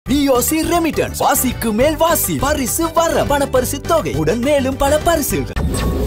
POC remittance வாசிக்கு மேல் வாசி பரிசு வர பணப்பரிசு தொகை உடன் மேலும் பல பரிசுகள்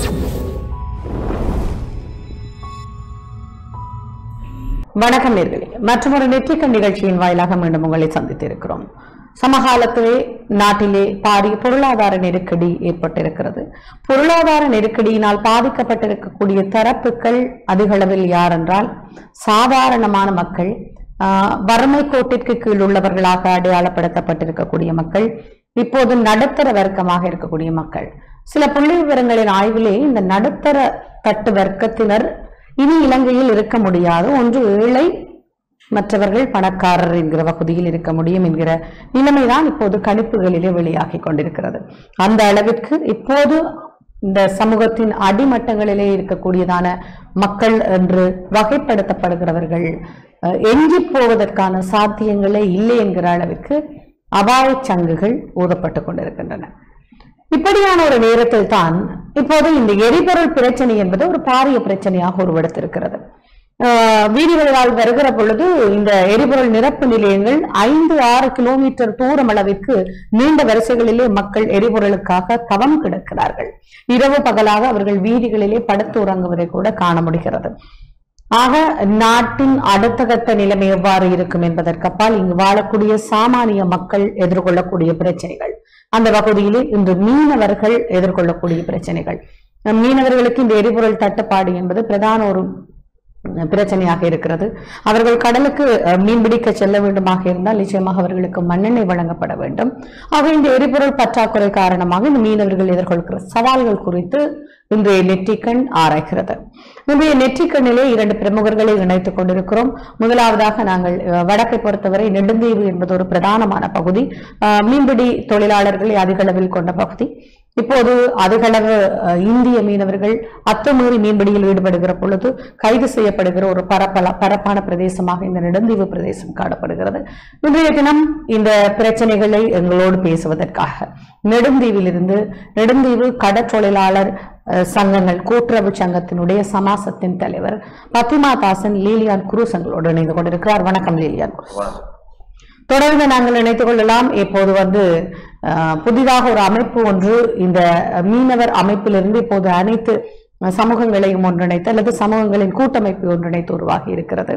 வணக்கம் நேர்களே மற்றொரு நெற்றிக்கண் நிகழ்ச்சியின் வாயிலாக மீண்டும் உங்களை சந்தித்திருக்கிறோம் சமகாலத்திலே நாட்டிலே பாரிய பொருளாதார நெருக்கடி ஏற்பட்டிருக்கிறது பொருளாதார நெருக்கடியினால் பாதிக்கப்பட்டிருக்கக்கூடிய தரப்புகள் அதிக அளவில் யார் என்றால் சாதாரணமான மக்கள் ஆஹ், வறுமை கோட்டிற்கு கீழ் உள்ளவர்களாக அடையாளப்படுத்தப்பட்டிருக்கக்கூடிய மக்கள் இப்போது நடுத்தர வர்க்கமாக இருக்கக்கூடிய மக்கள் சில புள்ளி விவரங்களின் ஆய்விலே இந்த நடுத்தர தட்டு வர்க்கத்தினர் இனி இலங்கையில் இருக்க முடியாது ஒன்று ஏழை மற்றவர்கள் பணக்காரர் என்கிற பகுதியில் இருக்க முடியும் என்கிற நிலைமைதான் இப்போது கணிப்புகளிலே வெளியாகி கொண்டிருக்கிறது அந்த அளவிற்கு இப்போது இந்த சமூகத்தின் அடிமட்டங்களிலே இருக்கக்கூடியதான மக்கள் என்று வகைப்படுத்தப்படுகிறவர்கள் அஹ், எஞ்சிப் போவதற்கான சாத்தியங்களே இல்லை என்கிற அளவிற்கு அபாயச் சங்குகள் ஊதப்பட்டு கொண்டிருக்கின்றன இப்படியான ஒரு நேரத்தில் தான் இப்போது இந்த எரிபொருள் பிரச்சனை என்பது ஒரு பாரிய பிரச்சனையாக உருவெடுத்திருக்கிறது ஆஹ் வீதிகளால் வருகிற பொழுது இந்த எரிபொருள் நிரப்பு நிலையங்கள் ஐந்து ஆறு கிலோமீட்டர் தூரம் அளவிற்கு நீண்ட வரிசைகளிலே மக்கள் எரிபொருளுக்காக தவம் கிடக்கிறார்கள் இரவு பகலாக அவர்கள் வீதிகளிலே படுத்து உறங்குவதை கூட காண முடிகிறது ஆக நாட்டின் அடுத்த கட்ட நிலைமை எவ்வாறு இருக்கும் என்பதற்கப்பால் இங்கு வாழக்கூடிய சாமானிய மக்கள் எதிர்கொள்ளக்கூடிய பிரச்சனைகள் அந்த பகுதியிலே இன்று மீனவர்கள் எதிர்கொள்ளக்கூடிய பிரச்சனைகள் மீனவர்களுக்கு இந்த எரிபொருள் தட்டுப்பாடு என்பது பிரதான ஒரு பிரச்சனையாக இருக்கிறது அவர்கள் கடலுக்கு அஹ், மீன்பிடிக்க செல்ல வேண்டுமாக இருந்தால் நிச்சயமாக அவர்களுக்கு மண்ணெண்ணெய் வழங்கப்பட வேண்டும் ஆக இந்த எரிபொருள் பற்றாக்குறை காரணமாக இந்த மீனவர்கள் எதிர்கொள்கிற சவால்கள் குறித்து இன்றைய நெற்றிக்கண் ஆராய்கிறது இன்றைய நெற்றிக்கண்ணிலே இரண்டு பிரமுகர்களை இணைத்துக் கொண்டிருக்கிறோம் முதலாவதாக நாங்கள் அஹ், வடக்கை பொறுத்தவரை நெடுந்தீவு என்பது ஒரு பிரதானமான பகுதி அஹ், மீன்பிடி தொழிலாளர்களை அதிக அளவில் கொண்ட பகுதி இப்போது அதிகளவு அஹ், இந்திய மீனவர்கள் அத்துமீறி மீன்பிடியில் ஈடுபடுகிற பொழுது கைது செய்யப்படுகிற ஒரு பரப்பல பரப்பான பிரதேசமாக இந்த நெடுந்தீவு பிரதேசம் காணப்படுகிறது இன்றைய தினம் இந்த பிரச்சனைகளை எங்களோடு பேசுவதற்காக நெடுந்தீவிலிருந்து நெடுந்தீவு கடற்றொழிலாளர் அஹ், சங்கங்கள் கூட்டுறவு சங்கத்தினுடைய சமாசத்தின் தலைவர் பத்திமா தாசன் லீலியான் குரூஸ் எங்களோடு இணைந்து கொண்டிருக்கிறார் வணக்கம் லீலியான் குரூஸ் தொடர்ந்து நாங்கள் நினைத்துக் கொள்ளலாம் இப்போது வந்து அஹ், புதிதாக ஒரு அமைப்பு ஒன்று இந்த மீனவர் அமைப்பிலிருந்து இப்போது அனைத்து அஹ், சமூகங்களையும் ஒன்றிணைத்து அல்லது சமூகங்களின் கூட்டமைப்பு ஒன்றிணைத்து உருவாகி இருக்கிறது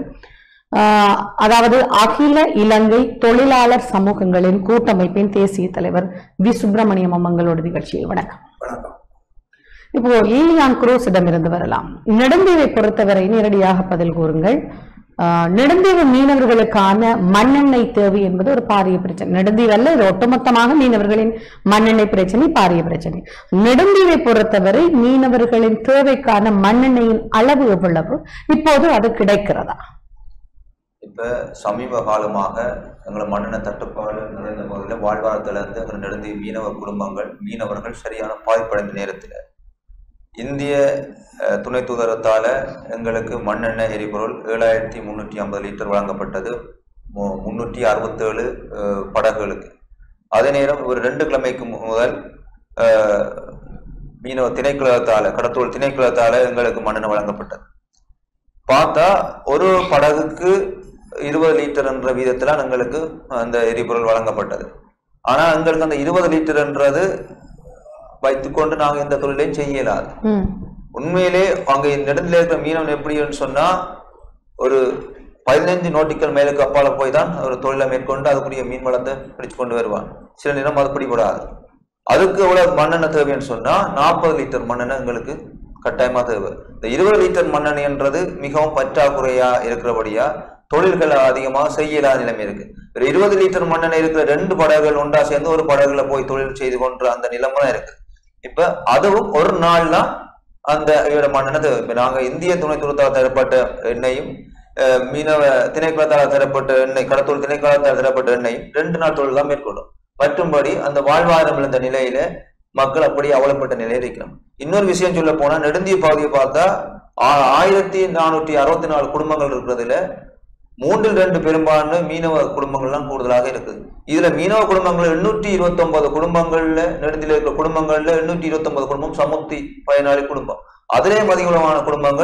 அஹ், அதாவது அகில இலங்கை தொழிலாளர் சமூகங்களின் கூட்டமைப்பின் தேசிய தலைவர் வி சுப்பிரமணியம் அம்மங்களோட நிகழ்ச்சியில் வணக்கம் இப்போ லீலியான் குரூஸிடம் இருந்து வரலாம் நெடுந்தீவை பொறுத்தவரை நேரடியாக பதில் கூறுங்கள் ஆஹ், நெடுந்தீவு மீனவர்களுக்கான மண்ணெண்ணெய் தேவை என்பது ஒரு பாரிய பிரச்சனை நெடுந்தீவு அல்ல இது ஒட்டுமொத்தமாக மீனவர்களின் மண்ணெண்ணெய் பிரச்சனை பாரிய பிரச்சனை நெடுந்தீவை பொறுத்தவரை மீனவர்களின் தேவைக்கான மண்ணெண்ணெயின் அளவு எவ்வளவு இப்போது அது கிடைக்கிறதா இப்ப சமீப காலமாக எங்களை மண்ணெண்ண தட்டுப்பாடு நிறைந்த பகுதியில் வாழ்வாரத்திலிருந்து எங்கள் நெடுந்தி மீனவ குடும்பங்கள் மீனவர்கள் சரியான பாதிப்படைந்த நேரத்தில் இந்திய அஹ், துணை தூதரத்தால எங்களுக்கு மண்ணெண்ணெய் எரிபொருள் ஏழாயிரத்தி முந்நூற்றி ஐம்பது லிட்டர் வழங்கப்பட்டது மு- முன்னூற்றி அறுபத்தேழு அஹ், படகுகளுக்கு அதே நேரம் ஒரு ரெண்டு கிழமைக்கு மு- முதல் அஹ், மீனவ திணைக்களத்தால கடத்தொழில் திணைக்களத்தால எங்களுக்கு மண்ணெண்ணெய் வழங்கப்பட்டது பார்த்தா ஒரு படகுக்கு இருபது லிட்டர் என்ற வீதத்துல எங்களுக்கு அந்த எரிபொருள் வழங்கப்பட்டது ஆனா எங்களுக்கு அந்த இருபது லிட்டர்ன்றது வைத்துக்கொண்டு நாங்க எந்த தொழிலையும் செய்யலாது ம் உண்மையிலே அங்க நெடுந்தில இருக்கிற மீனவன் எப்படின்னு சொன்னா ஒரு பதினைஞ்சு நோட்டிக்கல் மேலுக்கு அப்பால போய் தான் ஒரு தொழிலை மேற்கொண்டு அதுக்குரிய மீன் வளத்தை பிடிச்சு கொண்டு வருவான் சில நேரம் அது பிடிபடாது அதுக்கு எவ்வளவு மண்ணெண்ணெய் தேவைன்னு சொன்னா நாற்பது லிட்டர் மண்ணெண்ணெய் எங்களுக்கு கட்டாயமா தேவை இந்த இருபது லிட்டர் மண்ணெண்ணெய்ன்றது மிகவும் பற்றாக்குறையா இருக்கிறபடியா தொழில்கள் அதிகமாக செய்யலாத நிலைமை இருக்கு ஒரு இருபது லிட்டர் மண்ணெண்ணெய் இருக்கிற ரெண்டு படகுகள் ஒன்றா சேர்ந்து ஒரு படகுல போய் தொழில் செய்து கொண்ட அந்த நிலைமை தான் இருக்கு இப்ப அதுவும் ஒரு நாள்ல அந்த இவர மண்ணெண்ணெய் தேவை. இப்ப நாங்க இந்திய துணை துருத்தால் தரப்பட்ட எண்ணெயும் அஹ், மீனவ திணைக்களத்தால் தரப்பட்ட எண்ணெய் கடத்தொழில் திணைக்களத்தால் தரப்பட்ட எண்ணெயும் ரெண்டு நாள் தொழில் தான் மேற்கொள்ளும் மற்றும்படி அந்த வாழ்வாதாரம் இழந்த நிலையில மக்கள் அப்படி அவலப்பட்ட நிலையில் இருக்கிறோம் இன்னொரு விஷயம் சொல்ல போனா நெடுந்திய பகுதியை பார்த்தா ஆ- ஆயிரத்தி நானூற்றி அறுபத்தி நாலு குடும்பங்கள் இருக்கிறதுல மூன்றில் ரெண்டு பெரும்பான்மை மீனவ குடும்பங்கள்லாம் கூடுதலாக இருக்குது இதுல மீனவ குடும்பங்கள் எண்ணூற்றி இருபத்தி ஒன்பது குடும்பங்கள்ல நெடுந்தில இருக்கிற குடும்பங்கள்ல எண்ணூற்றி இருபத்தி ஒன்பது குடும்பம் சமுர்த்தி பயனாளி குடும்பம் அதிலே அதிகமான குடும்பங்கள்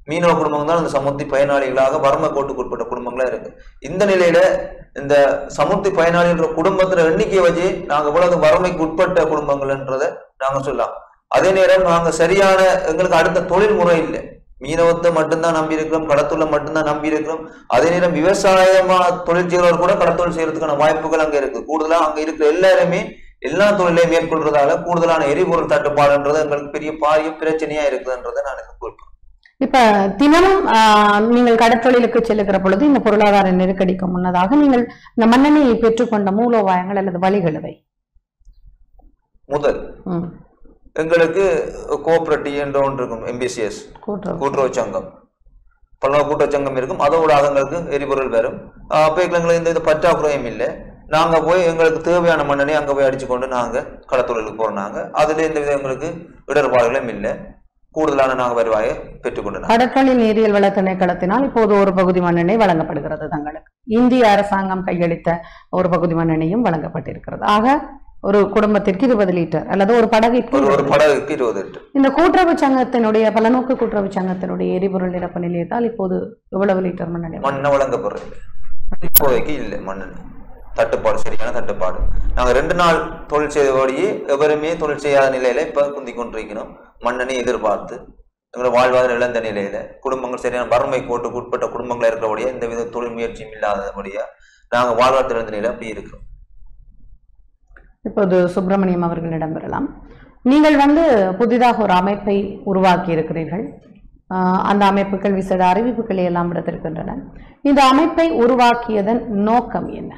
மீனவ குடும்பம் தான் அந்த சமுர்த்தி பயனாளிகளாக வறுமை கோட்டுக்கு உட்பட்ட குடும்பங்களா இருக்கு இந்த நிலையில இந்த சமுர்த்தி பயனாளின்ற குடும்பத்துல எண்ணிக்கையை வச்சு நாங்க இவ்வளவு வறுமைக்கு உட்பட்ட குடும்பங்கள்ன்றதை நாங்க சொல்லலாம் அதே நேரம் நாங்க சரியான எங்களுக்கு அடுத்த தொழில் முறை இல்லை மீனவத்தை மட்டும்தான் நம்பி இருக்கிறோம் கடத்தொழில மட்டும்தான் நம்பி இருக்கிறோம் அதே நேரம் விவசாயமா தொழில் செய்கிறவர் கூட கடத்தொழில் செய்யறதுக்கான வாய்ப்புகள் அங்க இருக்கு கூடுதலா அங்க இருக்கிற எல்லாருமே எல்லா தொழிலையும் மேற்கொள்றதால கூடுதலான எரிபொருள் தட்டுப்பாடுன்றது எங்களுக்கு பெரிய பாரிய பிரச்சனையா இருக்குதுன்றதை நான் இதுக்கு குறிப்பிடுறேன் இப்ப தினமும் ஆஹ், நீங்கள் கடற்றொழிலுக்கு செல்லுகிற பொழுது இந்த பொருளாதார நெருக்கடிக்கு முன்னதாக நீங்கள் இந்த மண்ணெண்ணெயை பெற்றுக்கொண்ட மூலோபாயங்கள் அல்லது வழிகள் இவை முதல் ம். எங்களுக்கு கோஆபரேட்டிவ் என்ற ஒன்று இருக்கும் எம்பிசிஎஸ் கூட்டுறவு கூட்டுறவு சங்கம் பல கூட்டுறவு சங்கம் இருக்கும் அதோட எங்களுக்கு எரிபொருள் வரும் ஆஹ் அப்ப எங்களுக்கு இந்த இது பற்றாக்குறையும் இல்லை நாங்க போய் எங்களுக்கு தேவையான மண்ணெண்ணெய் அங்க போய் அடிச்சு கொண்டு நாங்க கடத்தொழிலுக்கு போறோம் அதுல எந்த வித எங்களுக்கு இடர்பாடுகளும் இல்லை கூடுதலான நாங்க வருவாயை பெற்றுக்கொண்டு நாங்க கடற்றொழில் நீரியல் வள திணைக்களத்தினால் இப்போது ஒரு பகுதி மண்ணெண்ணெய் வழங்கப்படுகிறது தங்களுக்கு இந்திய அரசாங்கம் கையளித்த ஒரு பகுதி மண்ணெண்ணையும் வழங்கப்பட்டிருக்கிறது ஆக ஒரு குடும்பத்திற்கு இருபது லிட்டர் அல்லது ஒரு படகிற்கு ஒரு ஒரு 20 படகுக்கு இருபது லிட்டர் இந்த கூட்டுறவு சங்கத்தினுடைய பலநோக்கு கூட்டுறவு சங்கத்தினுடைய எரிபொருள் நிரப்பு நிலையத்தால் இப்போது எவ்வளவு லிட்டர் மண்ணெண்ணெய் மண்ணை வழங்கப்படுறது இப்போதைக்கு இல்லை மண்ணெண்ணெய் தட்டுப்பாடு சரியான தட்டுப்பாடு நாங்க ரெண்டு நாள் தொழில் செய்தபடியே எவருமே தொழில் செய்யாத நிலையில இப்ப குந்தி கொண்டிருக்கணும் மண்ணெண்ணெய் எதிர்பார்த்து எங்களோட வாழ்வாதாரம் இழந்த நிலையில குடும்பங்கள் சரியான வறுமை கோட்டுக்கு உட்பட்ட குடும்பங்கள் இருக்கிறபடியா இந்த வித தொழில் முயற்சியும் இல்லாதபடியா நாங்க வாழ்வாதாரம் இழந்த நிலையில அப்படி இருக்கிறோம் இப்போது சுப்பிரமணியம் அவர்களிடம் பெறலாம் நீங்கள் வந்து புதிதாக ஒரு அமைப்பை உருவாக்கி இருக்கிறீர்கள் ஆஹ் அந்த அமைப்புகள் விசேட அறிவிப்புகளை எல்லாம் விடுத்திருக்கின்றன இந்த அமைப்பை உருவாக்கியதன் நோக்கம் என்ன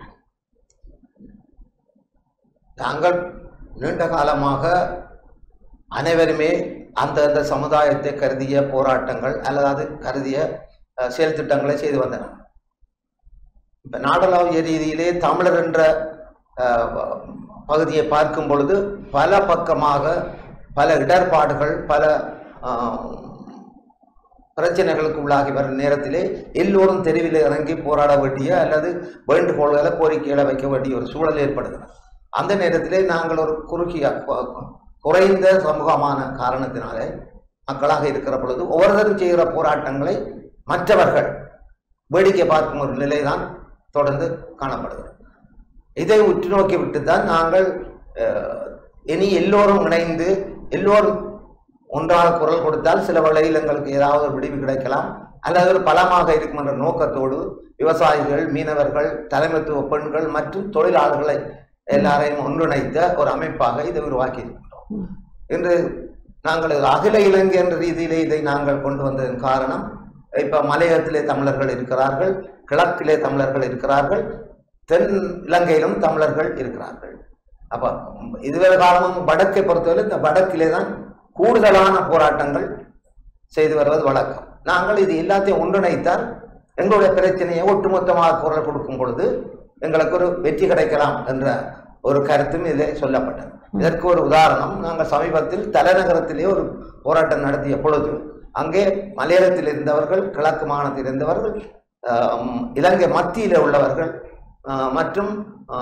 நாங்கள் நீண்ட காலமாக அனைவருமே அந்தந்த சமுதாயத்தை கருதிய போராட்டங்கள் அல்லது அது கருதிய அஹ், செயல் திட்டங்களை செய்து வந்தனர் இப்ப நாடளாவிய ரீதியிலே தமிழர் என்ற அஹ், பகுதியை பார்க்கும் பொழுது பல பக்கமாக பல இடர்பாடுகள் பல அஹ், பிரச்சனைகளுக்கு உள்ளாகி வரும் நேரத்திலே எல்லோரும் தெருவில் இறங்கி போராட வேண்டிய அல்லது வேண்டுகோள்களை கோரிக்கைகளை வைக்க வேண்டிய ஒரு சூழல் ஏற்படுகிறது அந்த நேரத்திலே நாங்கள் ஒரு குறுகிய கு- குறைந்த சமூகமான காரணத்தினாலே மக்களாக இருக்கிற பொழுது ஒவ்வொருத்தரும் செய்கிற போராட்டங்களை மற்றவர்கள் வேடிக்கை பார்க்கும் ஒரு நிலைதான் தொடர்ந்து காணப்படுகிறது இதை உற்று நோக்கி விட்டுத்தான் நாங்கள் அஹ், இனி எல்லோரும் இணைந்து எல்லோரும் ஒன்றாக குரல் கொடுத்தால் சில வேளையில் எங்களுக்கு ஏதாவது ஒரு விடிவு கிடைக்கலாம் அல்லது ஒரு பலமாக இருக்கும் என்ற நோக்கத்தோடு விவசாயிகள் மீனவர்கள் தலைமைத்துவ பெண்கள் மற்றும் தொழிலாளர்களை எல்லாரையும் ஒன்றிணைத்த ஒரு அமைப்பாக இதை உருவாக்கி இருக்கின்றோம் இன்று நாங்கள் அகில இலங்கை என்ற ரீதியிலே இதை நாங்கள் கொண்டு வந்ததன் காரணம் இப்ப மலையகத்திலே தமிழர்கள் இருக்கிறார்கள் கிழக்கிலே தமிழர்கள் இருக்கிறார்கள் தென் இலங்கையிலும் தமிழர்கள் இருக்கிறார்கள் அப்ப இதுவரை காலமும் வடக்கை பொறுத்தவரை இந்த வடக்கிலே தான் கூடுதலான போராட்டங்கள் செய்து வருவது வழக்கம் நாங்கள் இது எல்லாத்தையும் ஒன்றிணைத்தால் எங்களுடைய பிரச்சனையை ஒட்டுமொத்தமாக குரல் கொடுக்கும் பொழுது எங்களுக்கு ஒரு வெற்றி கிடைக்கலாம் என்ற ஒரு கருத்தும் இதில் சொல்லப்பட்டது இதற்கு ஒரு உதாரணம் நாங்கள் சமீபத்தில் தலைநகரத்திலே ஒரு போராட்டம் நடத்திய பொழுது அங்கே மலையாளத்தில் இருந்தவர்கள் கிழக்கு மாகாணத்தில் இருந்தவர்கள் ஆம், இலங்கை மத்தியில் உள்ளவர்கள் ஆ, மற்றும் ஆ,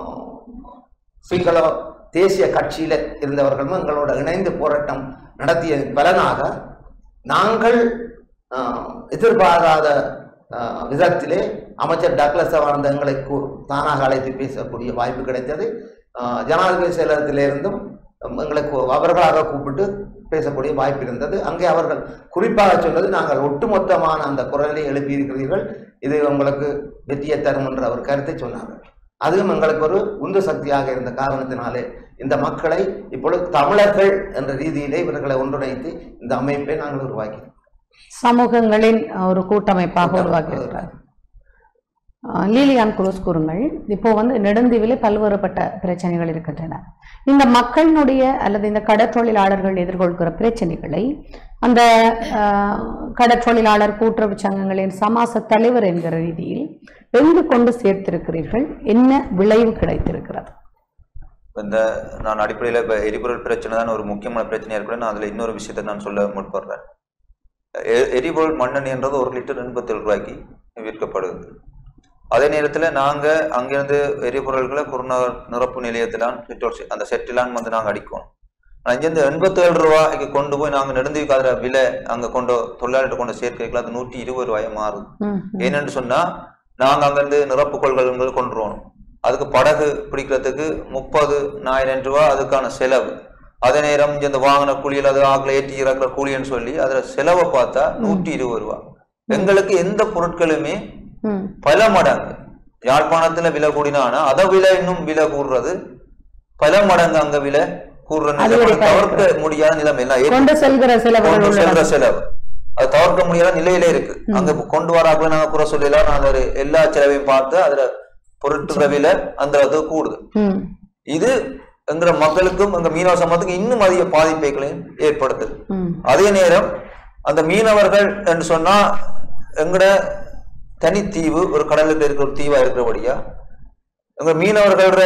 சிங்கள தேசிய கட்சியில இருந்தவர்களும் எங்களோட இணைந்து போராட்டம் நடத்திய பலனாக நாங்கள் ஆஹ், எதிர்பாராத ஆஹ், விதத்திலே அமைச்சர் டக்ளஸ் வாழ்ந்த எங்களை கூ- தானாக அழைத்து பேசக்கூடிய வாய்ப்பு கிடைத்தது ஆஹ், ஜனாதிபதி செயலகத்திலிருந்தும் எங்களை கூ- அவர்களாக கூப்பிட்டு பேசக்கூடிய வாய்ப்பு இருந்தது அங்கே அவர்கள் குறிப்பாக சொன்னது நாங்கள் ஒட்டுமொத்தமான அந்த குரலை எழுப்பியிருக்கிறீர்கள் இது உங்களுக்கு வெற்றியை தரும் என்ற ஒரு கருத்தை சொன்னார்கள் அதுவும் எங்களுக்கு ஒரு உந்து சக்தியாக இருந்த காரணத்தினாலே இந்த மக்களை இப்பொழுது தமிழர்கள் என்ற ரீதியிலே இவர்களை ஒன்றிணைத்து இந்த அமைப்பை நாங்கள் உருவாக்கினோம் சமூகங்களின் ஒரு கூட்டமைப்பாக உருவாக்கியிருக்கிறார் அஹ் லீலியான் குரூஸ் கூறுங்கள் இப்போ வந்து நெடுந்தீவிலே பல்வேறுபட்ட பிரச்சனைகள் இருக்கின்றன இந்த மக்களினுடைய அல்லது இந்த கடற்றொழிலாளர்கள் எதிர்கொள்கிற பிரச்சனைகளை அந்த அஹ், கடற்றொழிலாளர் கூட்டுறவு சங்கங்களின் சமாச தலைவர் என்கிற ரீதியில் எங்கு கொண்டு சேர்த்திருக்கிறீர்கள் என்ன விளைவு கிடைத்திருக்கிறது இந்த நான் அடிப்படையில் இப்போ எரிபொருள் பிரச்சனை தான் ஒரு முக்கியமான பிரச்சனையாக இருக்கிற நான் அதில் இன்னொரு விஷயத்தை நான் சொல்ல முற்படுறேன் எ- எரிபொருள் மண்ணெண்ணெய்ன்றது ஒரு லிட்டர் எண்பத்தேழு ரூபாய்க்கு விற்கப்படுது அதே நேரத்தில் நாங்கள் அங்கேருந்து எரிபொருள்களை குறுந நிரப்பு நிலையத்திலான் பெட்ரோல் செ- அந்த செட்டிலான் வந்து நாங்கள் அடிக்கணும் ஆனா இங்கிருந்து எண்பத்தேழு ரூபாய்க்கு கொண்டு போய் நாங்க நெடுந்தீவுக்கு அதுல விலை அங்க கொண்டு தொழிலாளர்கிட்ட கொண்டு சேர்க்கைகள் அது நூற்றி இருபது ரூபாய் மாறுது ம், ஏன்னு சொன்னா நாங்க அங்கிருந்து நிரப்பு கொள்கலன்கள் கொண்டு வரணும் அதுக்கு படகு பிடிக்கிறதுக்கு முப்பது நாயிரம் ரூபாய் அதுக்கான செலவு அதே நேரம் இங்க இந்த வாங்கின கூலியில் அது ஆக்கில் ஏற்றி இறக்குற கூலின்னு சொல்லி அதுல செலவை பார்த்தா நூற்றி இருபது ரூபா எங்களுக்கு எந்த பொருட்களுமே ம். பல மடங்கு யாழ்ப்பாணத்துல விலை கூடினானா அதை விலை இன்னும் விலை கூடுறது பல மடங்கு அங்க விலை கூடுற அது நிலைமை ஒரு தவிர்க்க முடியாத நிலைமை எல்லாம் ஏற்று- கொண்டு செல்கிற செலவுகள் கொண்டு உள்ளன. செல்ற செலவு அது தவிர்க்க முடியாத நிலையில இருக்கு அங்க இப்ப கொண்டு வராக்குள்ள நாங்க குறை சொல்லலாம் நாங்க ஒரு எல்லா செலவையும் பார்த்து அதுல பொருட்கள விலை அந்த அளவுக்கு கூடுது ம். இது எங்கிற மக்களுக்கும் எங்க மீனவ சமூகத்துக்கு இன்னும் அதிக பாதிப்புகளையும் ஏற்படுத்துது ம். அதே நேரம் அந்த மீனவர்கள் என்று சொன்னா எங்கட தனித்தீவு ஒரு கடலுக்கு இருக்கிற ஒரு தீவா இருக்கிறபடியா எங்க மீனவர்களோட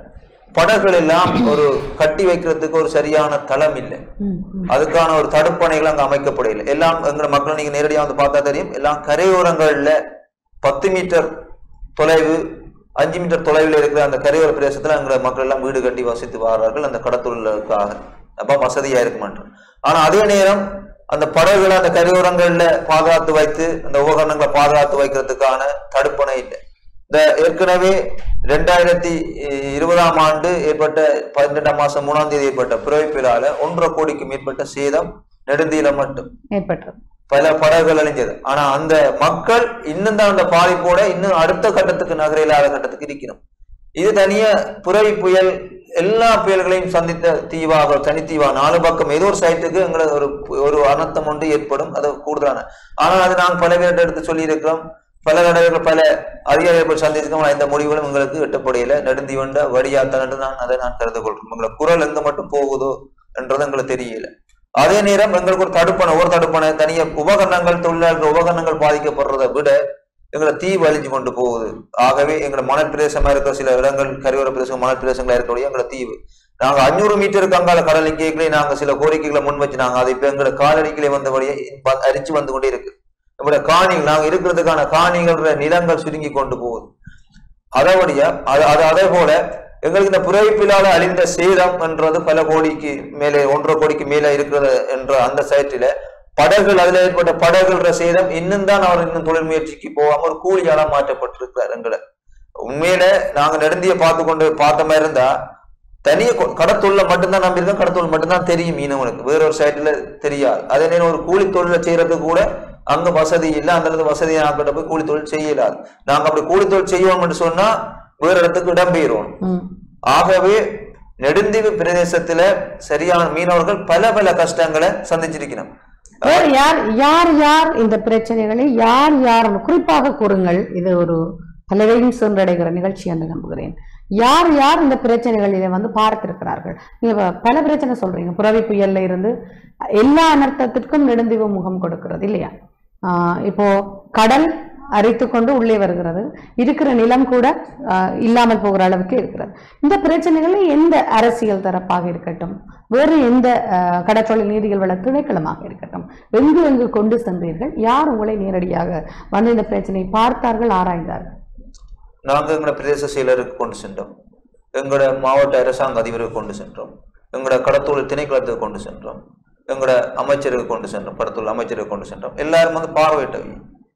படகுகள் எல்லாம் ஒரு கட்டி வைக்கிறதுக்கு ஒரு சரியான தளம் இல்லை ம். ம். அதுக்கான ஒரு தடுப்பணைகள் அங்க அமைக்கப்படவில்லை எல்லாம் எங்க மக்கள் நீங்க நேரடியாக வந்து பார்த்தா தெரியும் எல்லாம் கரையோரங்கள்ல பத்து மீட்டர் தொலைவு அஞ்சு மீட்டர் தொலைவில் இருக்கிற அந்த கரையோர பிரதேசத்துல அங்க மக்கள் எல்லாம் வீடு கட்டி வசித்து வாரார்கள் அந்த கடத்தொழிலுக்காக அப்ப வசதியா இருக்குமான்று ஆனா அதே நேரம் அந்த படகுகளை அந்த கரையோரங்கள்ல பாதுகாத்து வைத்து அந்த உபகரணங்களை பாதுகாத்து வைக்கிறதுக்கான தடுப்பணை இல்லை இந்த ஏற்கனவே ரெண்டாயிரத்தி இருபதாம் ஆண்டு ஏற்பட்ட பதினெட்டாம் மாசம் மூணாம் தேதி ஏற்பட்ட புறவைப்பிலால ஒன்றரை கோடிக்கு மேற்பட்ட சேதம் நெடுந்தீல மட்டும் ஏற்பட்டது பல படகுகள் அழிஞ்சது ஆனா அந்த மக்கள் இன்னும் தான் அந்த பாதிப்போட இன்னும் அடுத்த கட்டத்துக்கு நகர இல்லாத கட்டத்துக்கு இருக்கணும் இது தனிய புரவி புயல் எல்லா புயல்களையும் சந்தித்த தீவாக தனித்தீவா நாலு பக்கம் ஏதோ ஒரு சைட்டுக்கு எங்களுக்கு ஒரு ஒரு அனர்த்தம் ஒன்று ஏற்படும் அது கூடுதலான ஆனா அது நாங்கள் பல பேர்கிட்ட எடுத்து சொல்லி இருக்கிறோம் பல தடவைகள் பல அதிகாரிகள் சந்திச்சிருக்கோம் ஆனா இந்த முடிவுகளும் எங்களுக்கு எட்டப்படையில நெடுந்தீவண்ட வடியாத்தான் என்று நான் அதை நான் கருது கொள்றேன் உங்களை குரல் எங்க மட்டும் போகுதோ என்றது எங்களுக்கு தெரியல அதே நேரம் எங்களுக்கு ஒரு தடுப்பணை ஒரு தடுப்பணை தனிய உபகரணங்கள் தொழிலாளர்கள் உபகரணங்கள் பாதிக்கப்படுறதை விட எங்களை தீ வலிஞ்சு கொண்டு போகுது ஆகவே எங்களை மணல் பிரதேசமா இருக்கிற சில இடங்கள் கரையோர பிரதேசம் மணல் பிரதேசங்களா இருக்கக்கூடிய எங்களை தீவு நாங்க அஞ்சூறு மீட்டருக்கு அங்கால கடல் இங்கேயே நாங்க சில கோரிக்கைகளை முன் வச்சு நாங்க அதை இப்ப எங்களை காலடிக்கிலே வந்தபடியே ப- அரிச்சு வந்து கொண்டே இருக்கு நம்முடைய காணிகள் நாங்க இருக்கிறதுக்கான காணிகள் நிலங்கள் சுருங்கி கொண்டு போகுது அதபடியா அது அது அதே போல எங்களுக்கு இந்த புறவிப்பிலால அழிந்த சேதம் என்றது பல கோடிக்கு மேலே ஒன்றரை கோடிக்கு மேலே இருக்கிறது என்ற அந்த சைட்டில படகுகள் அதுல ஏற்பட்ட படகுன்ற சேதம் இன்னும் தான் அவர் இன்னும் தொழில் முயற்சிக்கு போகாம ஒரு கூலியாளா மாற்றப்பட்டிருக்கிறார் எங்களை உண்மையில நாங்க நெடுந்திய பார்த்து கொண்டு பார்த்த மாதிரி இருந்தா தனிய கொ- கடத்தொழில மட்டும்தான் நம்பி இருக்கோம் கடத்தொழில் மட்டும்தான் தெரியும் மீனவனுக்கு வேற ஒரு சைட்ல தெரியாது அதே நேரம் ஒரு கூலி தொழிலை செய்யறதுக்கு கூட அங்க வசதி இல்லை அந்த இடத்துல வசதி ஆக்கிட்ட போய் கூலி தொழில் செய்யலாது நாங்க அப்படி கூலி தொழில் செய்வோம்னு சொன்னா வேற இடத்துக்கு இடம்பெயரும் ம். ஆகவே நெடுந்தீவு பிரதேசத்துல சரியான மீனவர்கள் பல பல கஷ்டங்களை சந்திச்சிருக்கணும் வேறு யார் யார் யார் இந்த பிரச்சனைகளை யார் யார் குறிப்பாக கூறுங்கள் இது ஒரு பலரையும் சென்றடைகிற நிகழ்ச்சி என்று நம்புகிறேன் யார் யார் இந்த பிரச்சனைகளிலே வந்து பார்த்திருக்கிறார்கள் நீங்க ப- பல பிரச்சனை சொல்றீங்க புறவி புயல்ல இருந்து எல்லா அனர்த்தத்திற்கும் நெடுந்தீவு முகம் கொடுக்கிறது இல்லையா ஆஹ் இப்போ கடல் அரித்து கொண்டு உள்ளே வருகிறது இருக்கிற நிலம் கூட ஆஹ் இல்லாமல் போகிற அளவுக்கு இருக்கிறது இந்த பிரச்சனைகளை எந்த அரசியல் தரப்பாக இருக்கட்டும் வேறு எந்த ஆஹ் கடற்றொழில் நீதிகள் வள திணைக்களமாக இருக்கட்டும் எங்கு எங்கு கொண்டு சென்றீர்கள் யார் உங்களை நேரடியாக வந்து இந்த பிரச்சனையை பார்த்தார்கள் ஆராய்ந்தார்கள் நாங்க எங்களோட பிரதேச செயலருக்கு கொண்டு சென்றோம் எங்களோட மாவட்ட அரசாங்க அதிபருக்கு கொண்டு சென்றோம் எங்களோட கடத்தொழில் திணைக்களத்துக்கு கொண்டு சென்றோம் எங்களோட அமைச்சருக்கு கொண்டு சென்றோம் கடத்தொழில் அமைச்சருக்கு கொண்டு சென்றோம் எல்லாரும் வந்து பார்வையிட்டவை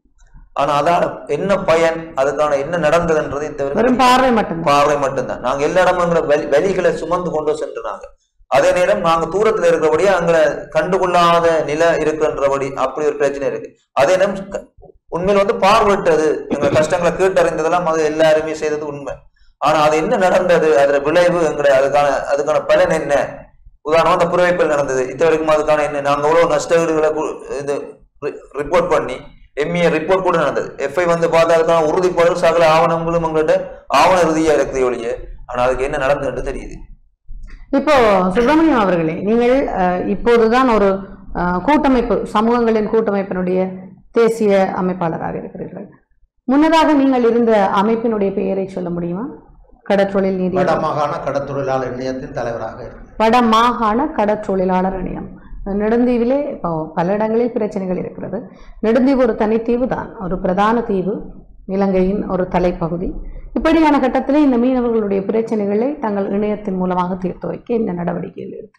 ஆனா அதால என்ன பயன் அதுக்கான என்ன நடந்ததுன்றது இந்த வெறும் பார்வை மட்டும்தான் பார்வை மட்டும்தான் நாங்க எல்லா இடமும் எங்களை வலி வலிகளை சுமந்து கொண்டு சென்றாங்க அதே நேரம் நாங்க தூரத்துல இருக்கிறபடியே அங்க கண்டுகொள்ளாத நில இருக்குன்றபடி அப்படி ஒரு பிரச்சனை இருக்கு அதே நேரம் க- உண்மையில வந்து பார்வையிட்டது எங்க கஷ்டங்களை கேட்டறிந்ததெல்லாம் அது எல்லாருமே செய்தது உண்மை ஆனா அது என்ன நடந்தது அதுல விளைவு எங்களை அதுக்கான அதுக்கான பலன் என்ன உதாரணமா அந்த புறவைப்பில் நடந்தது இது வரைக்கும் அதுக்கான என்ன நாங்க எவ்வளவு நஷ்ட வீடுகளை இது ரிப்போர்ட் பண்ணி எம்ஏ ரிப்போர்ட் கூட நடந்தது எஃப்ஐ வந்து பார்த்தா அதுக்கான உறுதிப்பாடு சகல ஆவணங்களும் எங்கள்கிட்ட ஆவண இறுதியா இருக்குது ஒழிய ஆனா அதுக்கு என்ன நடந்ததுன்னு தெரியுது இப்போ சுப்பிரமணியம் அவர்களே நீங்கள் அஹ், இப்போதுதான் ஒரு அஹ், கூட்டமைப்பு சமூகங்களின் கூட்டமைப்பினுடைய தேசிய அமைப்பாளராக இருக்கிறீர்கள் முன்னதாக நீங்கள் இருந்த அமைப்பினுடைய பெயரை சொல்ல முடியுமா கடற்றொழில் நீதி வடமாகாண கடத்தொழிலாளர் இணையத்தின் தலைவராக இருக்கிறேன் வட மாகாண கடற்றொழிலாளர் இணையம் நெடுந்தீவிலே இப்போ பல இடங்களில் பிரச்சனைகள் இருக்கிறது நெடுந்தீவு ஒரு தனித்தீவு தான் ஒரு பிரதான தீவு இலங்கையின் ஒரு தலைப்பகுதி இப்படியான கட்டத்திலே இந்த மீனவர்களுடைய பிரச்சனைகளை தங்கள் இணையத்தின் மூலமாக தீர்த்து வைக்க இந்த நடவடிக்கைகள் இருக்கு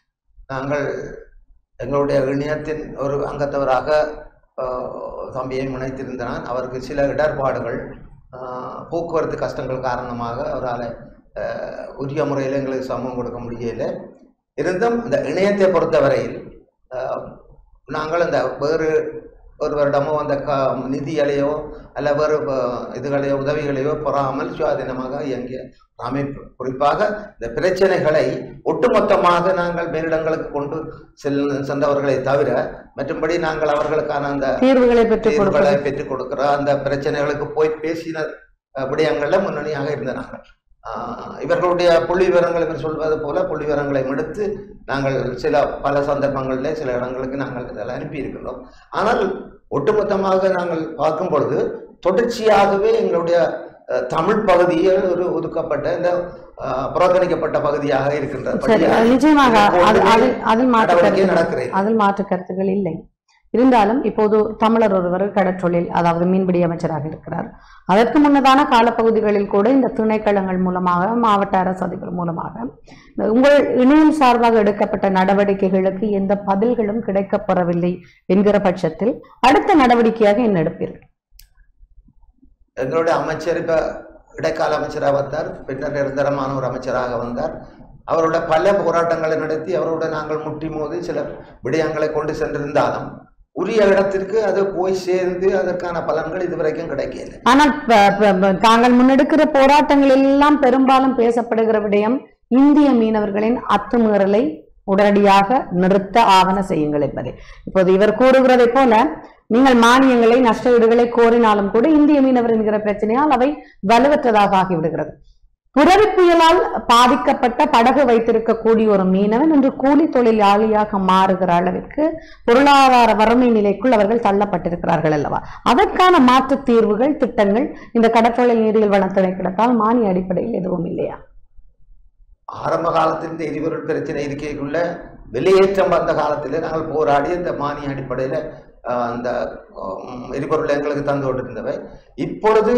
நாங்கள் எங்களுடைய இணையத்தின் ஒரு அங்கத்தவராக ஆஹ், தம்பியை முனைத்திருந்த நான் அவருக்கு சில இடர்பாடுகள் ஆஹ், போக்குவரத்து கஷ்டங்கள் காரணமாக அவரால் ஆஹ், உரிய முறையில் எங்களுக்கு சமம் கொடுக்க முடியல இருந்தும் இந்த இணையத்தை பொறுத்தவரையில் ஆஹ், நாங்கள் இந்த வேறு ஒருவரிடமோ அந்த க நிதிகளையோ அல்ல வேறு ஆஹ், இதுகளையோ உதவிகளையோ பெறாமல் சுயாதீனமாக இயங்கிய அமைப்பு குறிப்பாக இந்த பிரச்சனைகளை ஒட்டுமொத்தமாக நாங்கள் மேலிடங்களுக்கு கொண்டு செல் சென்றவர்களை தவிர மற்றும்படி நாங்கள் அவர்களுக்கான அந்த தீர்வுகளை பெற்றுக் தீர்வுகளை கொடுப்பது பெற்றுக் கொடுக்கிற அந்த பிரச்சனைகளுக்கு போய் பேசின அஹ், விடயங்கள்ல முன்னணியாக இருந்த நாங்கள் ஆஹ், இவர்களுடைய புள்ளி விவரங்கள் என்று சொல்வது போல புள்ளி விவரங்களை எடுத்து நாங்கள் சில பல சந்தர்ப்பங்களில் சில இடங்களுக்கு நாங்கள் இதில் அனுப்பியிருக்கின்றோம் ஆனால் ஒட்டுமொத்தமாக நாங்கள் பார்க்கும் பொழுது தொடர்ச்சியாகவே எங்களுடைய அஹ், தமிழ் பகுதியில் ஒரு ஒதுக்கப்பட்ட இந்த அஹ், புறக்கணிக்கப்பட்ட பகுதியாக இருக்கின்றது சரி அது நிச்சயமாக அது- அதில் அதில் மாற்று நடவடிக்கை கருத்து நடக்கிறது அதில் மாற்று கருத்துகள் இல்லை இருந்தாலும் இப்போது தமிழர் ஒருவர் கடற்றொழில் அதாவது மீன்பிடி அமைச்சராக இருக்கிறார் அதற்கு முன்னதான காலப்பகுதிகளில் கூட இந்த திணைக்களங்கள் மூலமாக மாவட்ட அரசு அதிபர் மூலமாக இந்த உங்கள் இணையம் சார்பாக எடுக்கப்பட்ட நடவடிக்கைகளுக்கு எந்த பதில்களும் கிடைக்கப்பெறவில்லை என்கிற பட்சத்தில் அடுத்த நடவடிக்கையாக என்ன எடுப்பீர்கள் எங்களுடைய அமைச்சர் இப்ப இடைக்கால அமைச்சராக வந்தார் பின்னர் நிரந்தரமான ஒரு அமைச்சராக வந்தார் அவரோட பல போராட்டங்களை நடத்தி அவரோட நாங்கள் முட்டி மோதி சில விடயங்களை கொண்டு சென்றிருந்தாலும் உரிய இடத்திற்கு அது போய் சேர்ந்து அதற்கான பலன்கள் இதுவரைக்கும் கிடைக்கல ஆனால் ப- ப- ப- தாங்கள் முன்னெடுக்கிற போராட்டங்கள் எல்லாம் பெரும்பாலும் பேசப்படுகிற விடயம் இந்திய மீனவர்களின் அத்துமீறலை உடனடியாக நிறுத்த ஆவண செய்யுங்கள் என்பதே இப்போது இவர் கூறுகிறதை போல நீங்கள் மானியங்களை நஷ்டஈடுகளை கோரினாலும் கூட இந்திய மீனவர் என்கிற பிரச்சனையால் அவை வலுவற்றதாக ஆகிவிடுகிறது புரவி புயலால் பாதிக்கப்பட்ட படகு வைத்திருக்கக்கூடிய ஒரு மீனவன் இன்று கூலி தொழிலாளியாக மாறுகிற அளவிற்கு பொருளாதார வறுமை நிலைக்குள் அவர்கள் தள்ளப்பட்டிருக்கிறார்கள் அல்லவா அதற்கான மாற்றுத் தீர்வுகள் திட்டங்கள் இந்த கடற்றொழில் நீரியல் வள திணைக்களத்தால் மானிய அடிப்படையில் எதுவும் இல்லையா ஆரம்ப காலத்தில் இந்த எரிபொருள் பிரச்சனை இருக்கைக்குள்ள வெளியேற்றம் வந்த காலத்தில் நாங்கள் போராடி இந்த மானிய அடிப்படையில் அந்த உம், எரிபொருள் எங்களுக்கு தந்து கொண்டிருந்தவை இப்பொழுது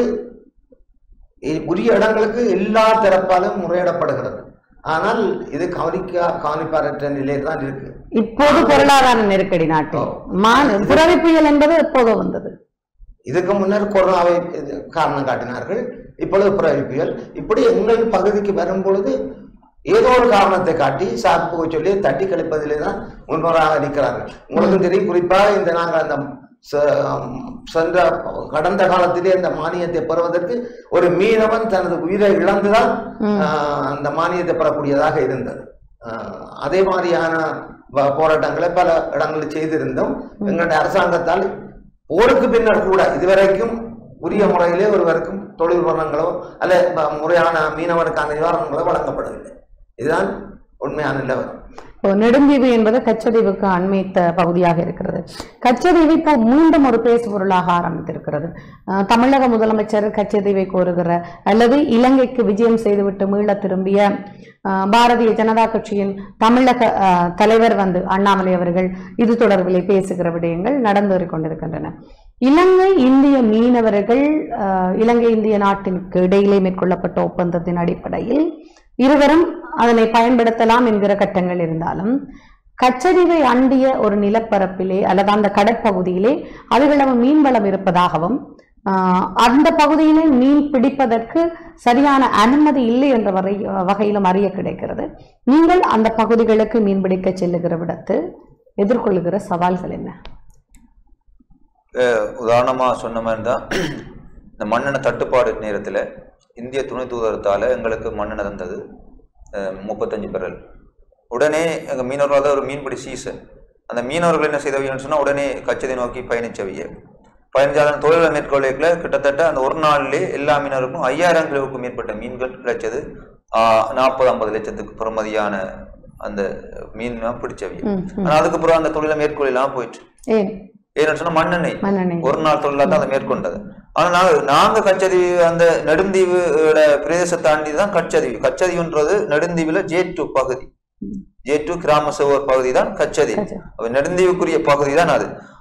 இ- உரிய இடங்களுக்கு எல்லா தரப்பாலும் முறையிடப்படுகிறது ஆனால் இது கவனிக்க கவனிப்பாரற்ற நிலையில் தான் இருக்கு இப்போது பொருளாதார நெருக்கடி நாட்டில் மா- புரவி புயல் என்பது எப்போதோ வந்தது இதுக்கு முன்னர் கொரோனாவை இது காரணம் காட்டினார்கள் இப்பொழுது புரவி புயல் இப்படி எங்கள் பகுதிக்கு வரும் பொழுது ஏதோ ஒரு காரணத்தை காட்டி சாக்கு சொல்லி தட்டி கழிப்பதிலே தான் முன்னோராக நிற்கிறார்கள் உங்களுக்கும் தெரியும் குறிப்பாக இந்த நாங்கள் அந்த ச- சென்ற கடந்த காலத்திலே இந்த மானியத்தை பெறுவதற்கு ஒரு மீனவன் தனது உயிரை இழந்துதான் ஆஹ், அந்த மானியத்தை பெறக்கூடியதாக இருந்தது ஆஹ், அதே மாதிரியான வ- போராட்டங்களை பல இடங்களில் செய்திருந்தோம் எங்களுடைய அரசாங்கத்தால் போருக்கு பின்னர் கூட இதுவரைக்கும் உரிய முறையிலே ஒருவருக்கும் தொழில் உபகரணங்களோ அல்ல ப- முறையான மீனவருக்கான நிவாரணங்களோ வழங்கப்படவில்லை இதுதான் உண்மையான நிலவரம் இப்போ நெடுந்தீவு என்பது கச்சதீவுக்கு அண்மைத்த பகுதியாக இருக்கிறது கச்சதீவு இப்போ மீண்டும் ஒரு பேசு பொருளாக ஆரம்பித்திருக்கிறது அஹ், தமிழக முதலமைச்சர் கச்சதீவை கோருகிற அல்லது இலங்கைக்கு விஜயம் செய்துவிட்டு மீள திரும்பிய அஹ், பாரதிய ஜனதா கட்சியின் தமிழக அஹ், தலைவர் வந்து அண்ணாமலை அவர்கள் இது தொடர்பிலே பேசுகிற விடயங்கள் நடந்தேறிக் கொண்டிருக்கின்றன இலங்கை இந்திய மீனவர்கள் அஹ், இலங்கை இந்திய நாட்டிற்கு இடையிலே மேற்கொள்ளப்பட்ட ஒப்பந்தத்தின் அடிப்படையில் இருவரும் அதனை பயன்படுத்தலாம் என்கிற கட்டங்கள் இருந்தாலும் கச்சரிவை அண்டிய ஒரு நிலப்பரப்பிலே அல்லது அந்த கடற்பகுதியிலே அதிகளவு மீன்வளம் இருப்பதாகவும் ஆஹ், அந்த பகுதியிலே மீன் பிடிப்பதற்கு சரியான அனுமதி இல்லை என்ற வரை வகையிலும் அறிய கிடைக்கிறது நீங்கள் அந்த பகுதிகளுக்கு மீன்பிடிக்க செல்லுகிற விடத்து எதிர்கொள்ளுகிற சவால்கள் என்ன அஹ் உதாரணமா சொன்ன மாதிரி தான் இந்த மண்ணெண்ணெய் தட்டுப்பாடு நேரத்தில் இந்திய துணை தூதரத்தால் எங்களுக்கு மண்ணெண்ணெய் தந்தது அஹ் முப்பத்தஞ்சு பெரல் உடனே எங்கள் மீனவர்கள் அதாவது ஒரு மீன்பிடி சீசன் அந்த மீனவர்கள் என்ன செய்தவியன்னு சொன்னால் உடனே கச்சதை நோக்கி பயணிச்சவிய பயணிச்சாத தொழிலை மேற்கொள்ளைக்குள்ள கிட்டத்தட்ட அந்த ஒரு நாள்லேயே எல்லா மீனவருக்கும் ஐயாயிரம் கிலோவுக்கும் மேற்பட்ட மீன்கள் கிடைச்சது நாற்பது ஐம்பது லட்சத்துக்கு பெறுமதியான அந்த மீன் பிடிச்சவிய ம், ம். ஆனால் அதுக்கப்புறம் அந்த தொழிலை மேற்கொள்ளலாம் போயிட்டு ஏன் ஏன்னு சொன்னா மண்ணெண்ணெய் மண்ணெண்ணெய் ஒரு நாள் தொழிலாக தான் அதை மேற்கொண்டது ஆனா நாங்க நாங்க கச்சதீவு அந்த நெடுந்தீவோட பிரதேசத்தை தாண்டி தான் கச்சதீவு கச்சதீவுன்றது நெடுந்தீவுல ஜே டூ பகுதி ஜே டூ கிராம சுவர் பகுதி தான் கச்சதீவு கச்ச- அப்ப நெடுந்தீவுக்குரிய பகுதி தான் அது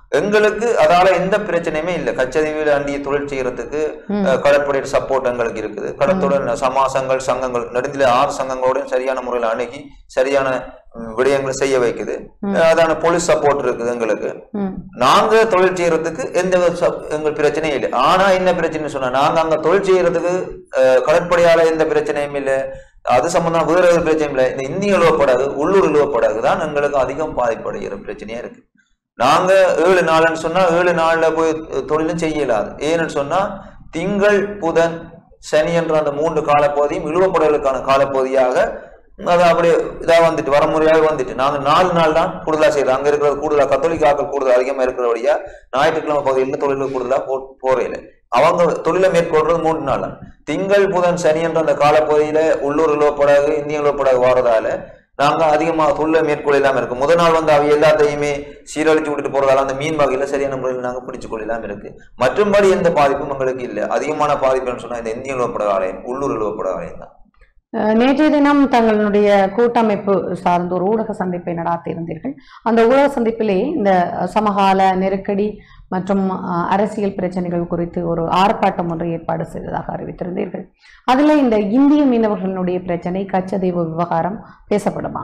எங்களுக்கு அதால எந்த பிரச்சனையுமே இல்லை கச்சதீவில் அண்டிய தொழில் செய்யறதுக்கு அஹ், கடற்படையோட சப்போர்ட் எங்களுக்கு இருக்குது கடத்துடன் சமாசங்கள் சங்கங்கள் நெடுந்தில ஆறு சங்கங்களோட சரியான முறையில் அணுகி சரியான ம், விடயங்களை செய்ய வைக்குது அஹ், அதான போலீஸ் சப்போர்ட் இருக்குது எங்களுக்கு ம் நாங்க தொழில் செய்யறதுக்கு எந்த ஒரு சப்- எங்களுக்கு பிரச்சனையும் இல்லை ஆனா என்ன பிரச்சனை சொன்னா நாங்க அங்க தொழில் செய்யறதுக்கு அஹ், கடற்படையால எந்த பிரச்சனையும் இல்லை அது சம்பந்தம் வேற ஒரு பிரச்சனையும் இல்லை இந்த இந்திய இழுவப்படாது உள்ளூர் இழுவப்படாது தான் எங்களுக்கு அதிகம் பாதிப்படைகிற பிரச்சனையா இருக்கு நாங்க ஏழு நாள்னு சொன்னா ஏழு நாள்ல போய் தொழிலும் செய்ய இயலாது ஏன்னு சொன்னா திங்கள் புதன் சனி என்ற அந்த மூன்று காலப்பகுதியும் இழுவப்படுவதற்கான காலப்பகுதியாக அது அப்படியே இதா வந்துட்டு வரமுறையாக வந்துட்டு நாங்க நாலு நாள் தான் கூடுதலா செய்யறோம் அங்க இருக்கிற கூடுதலா கத்தோலிக்க ஆக்கள் கூடுதல் அதிகமா இருக்கிறபடியா ஞாயிற்றுக்கிழமை பகுதியில் தொழில்கள் கூடுதலா போ போறையில அவங்க தொழிலை மேற்கொள்றது மூன்று நாள் தான் திங்கள் புதன் சனி என்ற அந்த காலப்பகுதியில உள்ளூர் இழுவப்படாது இந்திய இழுவப்படாது வாரதால நாங்க அதிகமாக தொழிலை மேற்கொள்ளலாம் இருக்கு முதல் நாள் வந்து அவை எல்லாத்தையுமே சீரழிச்சு விட்டுட்டு போறதால அந்த மீன் வகையில சரியான முறையில் நாங்க பிடிச்சு கொள்ளலாம் இருக்கு மற்றும்படி எந்த பாதிப்பும் எங்களுக்கு இல்லை அதிகமான பாதிப்புன்னு சொன்னா இந்த இந்திய இழுவப்பட ஆலயம் உள்ளூர் இழுவப்பட ஆலயம் தான் அஹ், நேற்றைய தினம் தங்களுடைய கூட்டமைப்பு சார்ந்த ஒரு ஊடக சந்திப்பை நடாத்தியிருந்தீர்கள் அந்த ஊடக சந்திப்பிலே இந்த சமகால நெருக்கடி மற்றும் அஹ், அரசியல் பிரச்சனைகள் குறித்து ஒரு ஆர்ப்பாட்டம் ஒன்றை ஏற்பாடு செய்ததாக அறிவித்திருந்தீர்கள் அதுல இந்த இந்திய மீனவர்களுடைய பிரச்சனை கச்சதீவு விவகாரம் பேசப்படுமா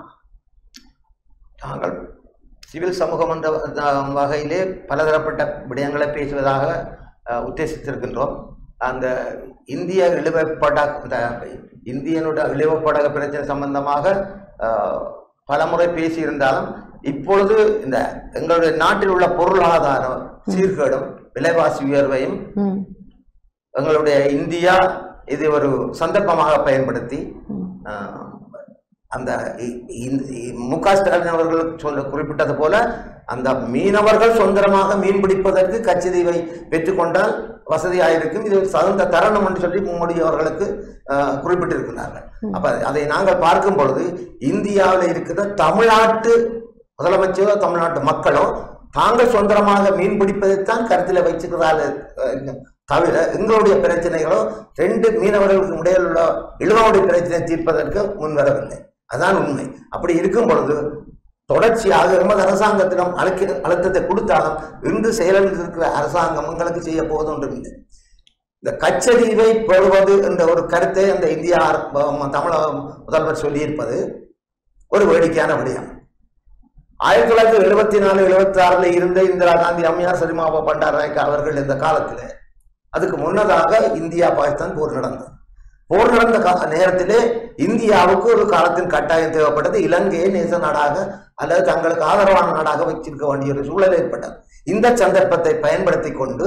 நாங்கள் சிவில் சமூகம் என்ற அஹ், வகையிலே பலதரப்பட்ட விடயங்களை பேசுவதாக அஹ், உத்தேசித்திருக்கின்றோம் அந்த இந்திய இழிவுப்பட இந்த இந்தியனுடைய இழிவுப்படக பிரச்சனை சம்பந்தமாக அஹ், பலமுறை பேசியிருந்தாலும் இப்பொழுது இந்த எங்களுடைய நாட்டில் உள்ள பொருளாதார சீர்கேடும் விலைவாசி உயர்வையும் ம் எங்களுடைய இந்தியா இது ஒரு சந்தர்ப்பமாக பயன்படுத்தி ம். ஆஹ், அந்த இ- இந்த- இ- மு க ஸ்டாலின் அவர்கள் சொல்ல குறிப்பிட்டது போல அந்த மீனவர்கள் சொந்தமாக மீன் பிடிப்பதற்கு கச்சதீவை பெற்றுக்கொண்டால் வசதியாயிருக்கும் இது ஒரு தகுந்த தருணம் என்று சொல்லி மோடி அவர்களுக்கு ஆஹ், குறிப்பிட்டிருக்கிறார்கள் அப்ப அதை நாங்கள் பார்க்கும் பொழுது இந்தியாவில் இருக்கிற தமிழ்நாட்டு முதலமைச்சரோ தமிழ்நாட்டு மக்களோ தாங்கள் சொந்தமாக மீன் பிடிப்பதைத்தான் கருத்தில் வைச்சுக்கிறார்கள் அஹ், தவிர எங்களுடைய பிரச்சனைகளோ ரெண்டு மீனவர்களுக்கு இடையில் உள்ள இழுவாவுடைய பிரச்சனை தீர்ப்பதற்கு முன்வரவில்லை அதான் உண்மை அப்படி இருக்கும் பொழுது தொடர்ச்சியாக எமது அரசாங்கத்திடம் அழுக்க அழுத்தத்தை கொடுத்தாலும் இன்று செயலில் இருக்கிற அரசாங்கம் எங்களுக்கு செய்ய போவது ஒன்றும் இல்லை இந்த கச்சதீவை பெறுவது என்ற ஒரு கருத்தை அந்த இந்தியா அர- ம- தமிழக முதல்வர் சொல்லியிருப்பது ஒரு வேடிக்கையான விடயம் ஆயிரத்தி தொள்ளாயிரத்தி எழுபத்தி நாலு எழுபத்தி ஆறுல இருந்த இந்திரா காந்தி அம்மையார் சரிமாபா பண்டாரநாயக்க அவர்கள் இந்த காலத்தில் அதுக்கு முன்னதாக இந்தியா பாகிஸ்தான் போர் நடந்தது போர் நடந்த கா- நேரத்திலே இந்தியாவுக்கு ஒரு காலத்தின் கட்டாயம் தேவைப்பட்டது இலங்கையை நேச நாடாக அல்லது தங்களுக்கு ஆதரவான நாடாக வச்சிருக்க வேண்டிய ஒரு சூழல் ஏற்பட்டது இந்த சந்தர்ப்பத்தை பயன்படுத்தி கொண்டு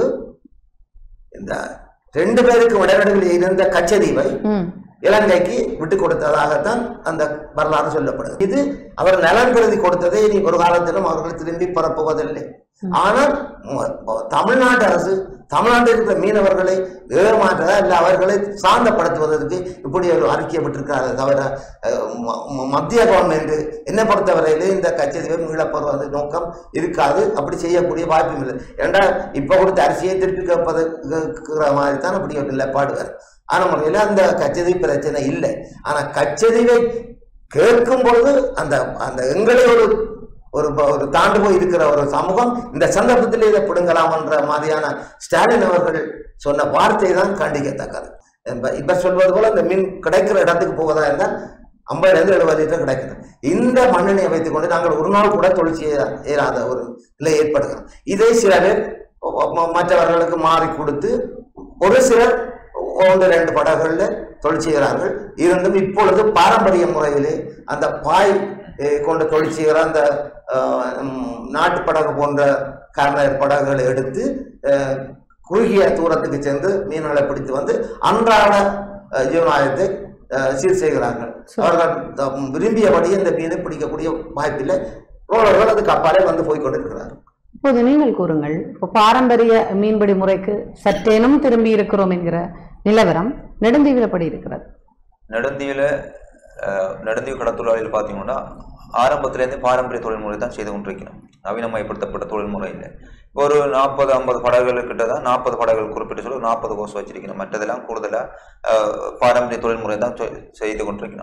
இந்த ரெண்டு பேருக்கு இடைநடுவில் இருந்த கச்சதீவை ம் இலங்கைக்கு விட்டு கொடுத்ததாகத்தான் அந்த வரலாறு சொல்லப்படுது இது அவர் நலன் கருதி கொடுத்ததை இனி ஒரு காலத்திலும் அவர்கள் திரும்பி பரப்புவதில்லை ஆனால் ம- ம- தமிழ்நாட்டு அரசு தமிழ்நாட்டில் இருக்கிற மீனவர்களை ஏமாற்ற இல்ல அவர்களை சாந்தப்படுத்துவதற்கு இப்படி ஒரு அறிக்கை விட்டிருக்காரு தவிர அஹ், ம- ம- மத்திய கவர்மெண்ட் என்னை பொறுத்தவரையிலே இந்த கச்சதீவை மீளப்படுவது நோக்கம் இருக்காது அப்படி செய்யக்கூடிய வாய்ப்பும் இல்லை ஏன்டா இப்ப கொடுத்த அரிசியை திருப்பி கேட்பது கேட்கிற மாதிரி தான் அப்படி ஒரு நிலைப்பாடு வரும் ஆனா முறையில் அந்த கச்சதீவு பிரச்சனை இல்லை ஆனா கச்சதீவை கேட்கும் பொழுது அந்த அந்த எங்களை ஒரு ஒரு ப- ஒரு தாண்டு போய் இருக்கிற ஒரு சமூகம் இந்த சந்தர்ப்பத்தில் இதை பிடுங்கலாம் என்ற மாதிரியான ஸ்டாலின் அவர்கள் சொன்ன வார்த்தை தான் கண்டிக்கத்தக்கது இப்ப- இப்ப சொல்வது போல இந்த மீன் கிடைக்கிற இடத்துக்கு போவதா இருந்தால் ஐம்பதுல இருந்து எழுபது லிட்டர் கிடைக்குது இந்த மண்ணெண்ணெயை வைத்துக் கொண்டு நாங்கள் ஒரு நாள் கூட தொழில் செய்ய இயலாத ஒரு நிலை ஏற்படுகிறோம் இதை சில பேர் ம- மற்றவர்களுக்கு மாறி கொடுத்து ஒரு சிலர் ஒன்று ரெண்டு படகுகள்ல தொழில் செய்கிறார்கள் இருந்தும் இப்பொழுது பாரம்பரிய முறையிலே அந்த பாய் eh, கொண்டு தொழில் செய்கிற அந்த அஹ், ம், நாட்டு படகு போன்ற கார்னர் படகுகளை எடுத்து அஹ், குறுகிய தூரத்துக்கு சென்று மீன்களை பிடித்து வந்து அன்றாட அஹ், ஜீவனாயத்தை அஹ், சீர் செய்கிறார்கள் அவர்கள் தம் விரும்பியபடி இந்த மீனை பிடிக்கக்கூடிய வாய்ப்பில்லை ரோலர்கள் அதுக்கு அப்பாலே வந்து போய் கொண்டிருக்கிறார்கள் இப்போது நீங்கள் கூறுங்கள் இப்போ பாரம்பரிய மீன்பிடி முறைக்கு சற்றேனும் திரும்பி இருக்கிறோம் என்கிற நிலவரம் நெடுந்தீவில் படி இருக்கிறது நெடுந்தீவில் நெடுந்தீவு கடத்தொழிலாளிகள் பார்த்தீங்கன்னா ஆரம்பத்திலேருந்தே பாரம்பரிய தொழில்முறை தான் செய்து கொண்டிருக்கணும் நவீனமயப்படுத்தப்பட்ட தொழில்முறை இல்லை இப்போ ஒரு நாற்பது ஐம்பது படகுகள் கிட்ட தான் நாற்பது படகுகள் குறிப்பிட்டு சொல்லி நாற்பது கோர்ஸ் வச்சிருக்கணும் மற்றதெல்லாம் கூடுதலாக பாரம்பரிய தொழில்முறை தான் செ- செய்து கொண்டிருக்கணும்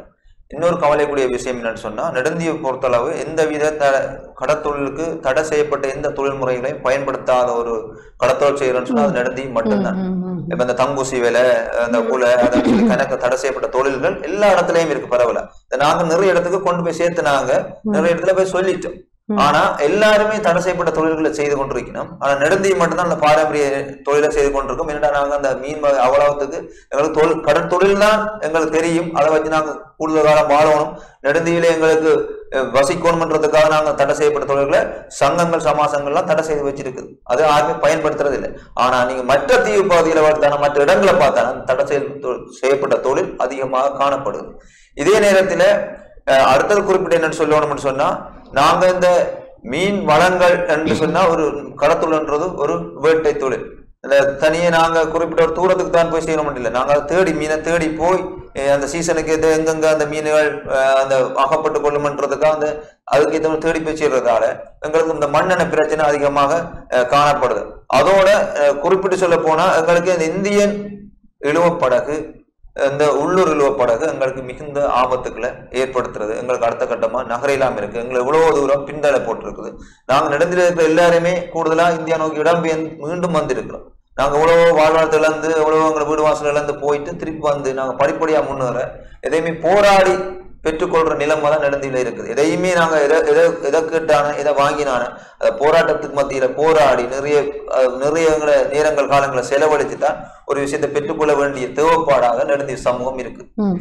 இன்னொரு கவலைக்குரிய விஷயம் என்னன்னு சொன்னா நெடுந்தீவை பொறுத்தளவு எந்தவித த கடத்தொழிலுக்கு தடை செய்யப்பட்ட எந்த தொழில் முறைகளையும் பயன்படுத்தாத ஒரு கடத்தொழில் செய்யறோம்னு சொன்னா அது நெடுந்தீவு மட்டும்தான் ம், ம். இப்ப இந்த தம்பூசி வேலை அந்த குலை அதன்னு சொல்லி கணக்கு தடை செய்யப்பட்ட தொழில்கள் எல்லா இடத்துலயும் இருக்கு பரவல இதை நாங்க நிறைய இடத்துக்கு கொண்டு போய் சேர்த்துனாங்க நிறைய இடத்துல போய் சொல்லிட்டோம் ம். ஆனா எல்லாருமே தடை செய்யப்பட்ட தொழில்களை செய்து கொண்டிருக்கணும் ஆனா நெடுந்தீவு மட்டும்தான் அந்த பாரம்பரிய தொழிலை செய்து கொண்டிருக்கோம் என்னடா நாங்க அந்த மீன் வகை அவ்வளவுத்துக்கு எங்களுக்கு தொழில் கடல் தொழில் தான் எங்களுக்கு தெரியும் அதை வச்சு நாங்க கூடுதல் காலம் வாழணும் நெடுந்தீவில எங்களுக்கு அஹ், வசிக்கணும்ன்றதுக்காக நாங்க தடை செய்யப்பட்ட தொழில்களை சங்கங்கள் சமாசங்கள்லாம் தடை செய்து வச்சிருக்குது அது யாருமே பயன்படுத்துறது இல்லை ஆனா நீங்க மற்ற தீவு பகுதிகளை பார்த்தான மற்ற இடங்களை பார்த்தான அந்த தடை செய்ய செய்யப்பட்ட தொழில் அதிகமாக காணப்படுது இதே நேரத்துல அஹ், அடுத்தது குறிப்பிட்ட என்னன்னு சொல்லணும்னு சொன்னா நாங்க இந்த மீன் வளங்கள் என்று சொன்னா ஒரு கடத்தொழில்ன்றது ஒரு வேட்டை தொழில் இந்த தனியே நாங்க குறிப்பிட்ட ஒரு தூரத்துக்கு தான் போய் செய்யணும் இல்லை நாங்க அதை தேடி மீனை தேடி போய் அஹ், அந்த சீசனுக்கு ஏற்ற எங்கெங்க அந்த மீன்கள் அஹ், அந்த அகப்பட்டு கொள்ளுமன்றதுக்காக அந்த அதுக்கு ஏற்ற தேடி போய் செய்யறதால எங்களுக்கு இந்த மண்ணெண்ணெய் பிரச்சனை அதிகமாக அஹ், காணப்படுது அதோட அஹ், குறிப்பிட்டு சொல்ல போனா எங்களுக்கு இந்த இந்தியன் இழுவப்படகு இந்த உள்ளூர் இழுவப்படகு எங்களுக்கு மிகுந்த ஆபத்துக்களை ஏற்படுத்துறது எங்களுக்கு அடுத்த கட்டமா நகரையிலாம இருக்கு எங்களை இவ்வளவு தூரம் பின்தலை போட்டிருக்குது நாங்க நடந்துட்டு இருக்கிற எல்லாருமே கூடுதலா இந்தியா நோக்கி இடம்பெயர்ந்து மீண்டும் வந்திருக்கிறோம் நாங்க எவ்வளவோ வாழ்வாரத்தை இழந்து எவ்வளவோ எங்களை வீடு வாசல் இழந்து போயிட்டு திருப்பி வந்து நாங்க படிப்படியா முன்னேற எதையுமே போராடி பெற்றுக்கொள்ற நிலைமை தான் நடந்தில இருக்குது எதையுமே நாங்க எதை எதை எதை கேட்டான எதை வாங்கினான அதை போராட்டத்துக்கு மத்தியில போராடி நிறைய அஹ், நிறைய எங்களை நேரங்கள் காலங்களை செலவழித்து தான் ஒரு விஷயத்தை பெற்றுக்கொள்ள வேண்டிய தேவைப்பாடாக நெடுந்தீவு சமூகம் இருக்கு ம்.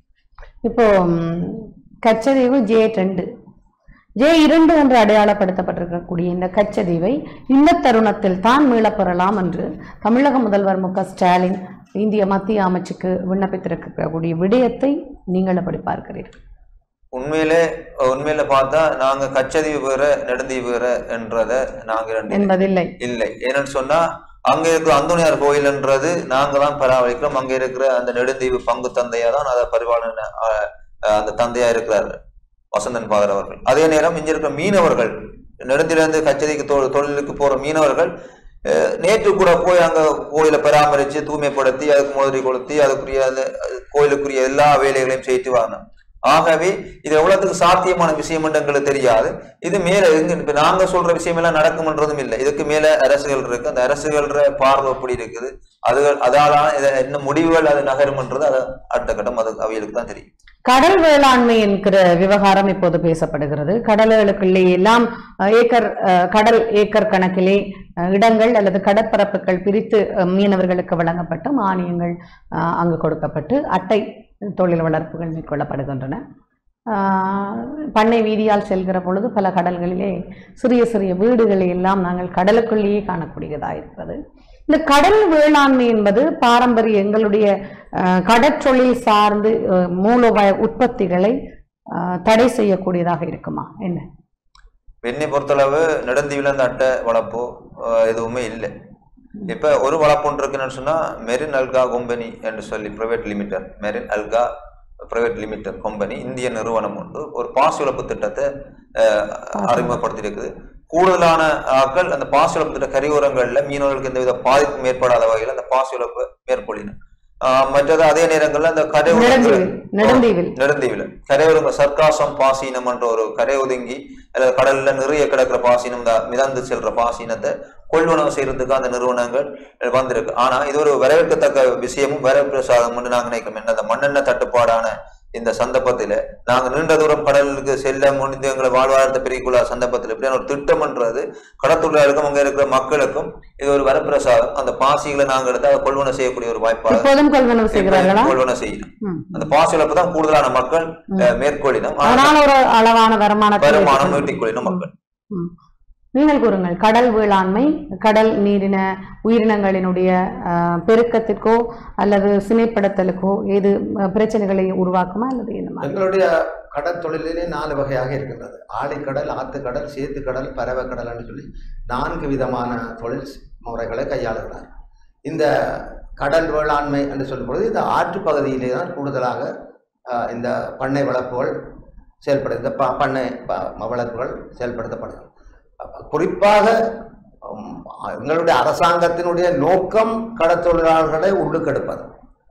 இப்போ ம், கச்சதீவு ஜே ரெண்டு ஜே இரண்டு என்று அடையாளப்படுத்தப்பட்டிருக்கக்கூடிய இந்த கச்சதீவை இந்த தருணத்தில் தான் மீளப்பெறலாம் என்று தமிழக முதல்வர் மு க ஸ்டாலின் இந்திய மத்திய அமைச்சுக்கு விண்ணப்பித்திருக்கக்கூடிய விடயத்தை நீங்கள் எப்படி பார்க்கிறீர்கள் உண்மையிலே உண்மையில பார்த்தா நாங்க கச்சதீவு வேற நெடுந்தீவு வேற என்றத நாங்க ரெண்டு என்பதில்லை இல்லை ஏன்னு சொன்னா அங்க இருக்கிற அந்தோனியார் கோயில்ன்றது நாங்க தான் பராமரிக்கிறோம் அங்க இருக்கிற அந்த நெடுந்தீவு பங்கு தந்தையா தான் அதை பரிபாலன அஹ், அஹ், அந்த தந்தையா இருக்கிறாரு வசந்தன் பாதர் அவர்கள் அதே நேரம் இங்க இருக்கிற மீனவர்கள் நெடுந்திலிருந்து கச்சேரிக்கு தொ தொழிலுக்கு போற மீனவர்கள் அஹ், நேற்று கூட போய் அங்க கோயிலை பராமரிச்சு தூய்மைப்படுத்தி அதுக்கு முதலி கொளுத்தி அதுக்குரிய அந்த அது கோயிலுக்குரிய எல்லா வேலைகளையும் செய்து வரணும் ஆகவே இது எவ்வளவுக்கு சாத்தியமான விஷயம் என்று எங்களுக்கு தெரியாது இது மேல எங்க இப்ப நாங்க சொல்ற விஷயம் எல்லாம் நடக்கும்ன்றதும் இல்லை இதுக்கு மேல அரசுகள் இருக்கு அந்த அரசுகள பார்வை எப்படி இருக்குது அது அதால இத என்ன முடிவுகள் அது நகரும்ன்றது அது அடுத்த கட்டம் அது அவைகளுக்கு தான் தெரியும் கடல் வேளாண்மை என்கிற விவகாரம் இப்போது பேசப்படுகிறது கடல்களுக்குள்ளே எல்லாம் அஹ், ஏக்கர் அஹ், கடல் ஏக்கர் கணக்கிலே அஹ், இடங்கள் அல்லது கடற்பரப்புகள் பிரித்து அஹ், மீனவர்களுக்கு வழங்கப்பட்டு மானியங்கள் அஹ், அங்கு கொடுக்கப்பட்டு அட்டை தொழில் வளர்ப்புகள் மேற்கொள்ளப்படுகின்றன ஆஹ், பண்ணை வீதியால் செல்கிற பொழுது பல கடல்களிலே சிறிய சிறிய வீடுகளை எல்லாம் நாங்கள் கடலுக்குள்ளேயே காணக்கூடியதாக இருக்கிறது இந்த கடல் வேளாண்மை என்பது பாரம்பரிய எங்களுடைய அஹ், கடற்றொழில் சார்ந்து அஹ், மூலோபாய உற்பத்திகளை அஹ், தடை செய்யக்கூடியதாக இருக்குமா என்ன என்னை பொறுத்தளவு நெடுந்தீவில அந்த அட்டை வளர்ப்போ அஹ், எதுவுமே இல்லை இப்ப ஒரு வளர்ப்பு ஒன்று இருக்குன்னு சொன்னா மெரின் அல்கா கம்பெனி என்று சொல்லி private limited marine Alka private limited company இந்திய நிறுவனம் உண்டு ஒரு பாசி இழப்பு திட்டத்தை அஹ், அறிமுகப்படுத்தி இருக்குது கூடுதலான ஆட்கள் அந்த பாசி இழப்பு திட்ட கரையோரங்கள்ல மீனவர்களுக்கு எந்தவித பாதிப்பும் ஏற்படாத வகையில் அந்த பாசி இழப்பு மேற்கொள்ளின ஆஹ் மற்றது அதே நேரங்கள்ல அந்த கரை நெடுந்தீவில் நெடுந்தீவில் நெடுந்தீவில் கரையோரங்க சர்க்காசம் பாசீனம் என்ற ஒரு கரை ஒதுங்கி அல்லது கடல்ல நிறைய கிடக்கிற பாசீனம் இந்த மிதந்து செல்ற பாசீனத்தை கொள்வனவு செய்யறதுக்கு அந்த நிறுவனங்கள் வந்திருக்கு ஆனா இது ஒரு வரவேற்கத்தக்க விஷயமும் வரப்பிரசாதம் நாங்க நினைக்கிறோம் என்ன அந்த மண்ணெண்ணெய் தட்டுப்பாடான இந்த சந்தர்ப்பத்தில நாங்க நீண்ட தூரம் கடலுக்கு செல்ல முடிந்து எங்களை வாழ்வாதாரத்தை பெருகிக்கொள்ள சந்தர்ப்பத்தில் இப்படியான ஒரு திட்டம்ன்றது கடத்தொழிலாளருக்கும் அங்க இருக்கிற மக்களுக்கும் இது ஒரு வரப்பிரசாதம் அந்த பாசிகளை நாங்க எடுத்து அதை கொள்வனை செய்யக்கூடிய ஒரு வாய்ப்பாக இப்போதும் கொள்வனவு செய்கிறார்களா கொள்வனை செய்யணும் ம். அந்த பாசி இழப்பு தான் கூடுதலான மக்கள் அஹ், மேற்கொள்ளினம் ஆனால் அதனால் ஒரு அளவான வருமானத்தை வருமானம் ஈட்டிக்கொள்ளின மக்கள் ம். நீங்கள் கூறுங்கள் கடல் வேளாண்மை கடல் நீரின உயிரினங்களினுடைய அஹ், பெருக்கத்திற்கோ அல்லது சினைப்படுத்தலுக்கோ ஏது அஹ், பிரச்சனைகளை உருவாக்குமா அல்லது என்ன மாதிரி எங்களுடைய கடற்தொழிலே நாலு வகையாக இருக்கின்றது ஆழிக்கடல் ஆத்துக்கடல் சேத்துக்கடல் பறவைக்கடல் என்று சொல்லி நான்கு விதமான தொழில் முறைகளை கையாளுகிறார் இந்த கடல் வேளாண்மை என்று சொல்லும் பொழுது இந்த ஆற்று பகுதியிலே தான் கூடுதலாக ஆஹ், இந்த பண்ணை வளர்ப்புகள் செயல்படு இந்த ப பண்ணை ப- வளர்ப்புகள் செயல்படுத்தப்படுகிறது அப்ப குறிப்பாக உம், எங்களுடைய அரசாங்கத்தினுடைய நோக்கம் கடற்தொழிலாளர்களை உள்ளுக்கெடுப்பது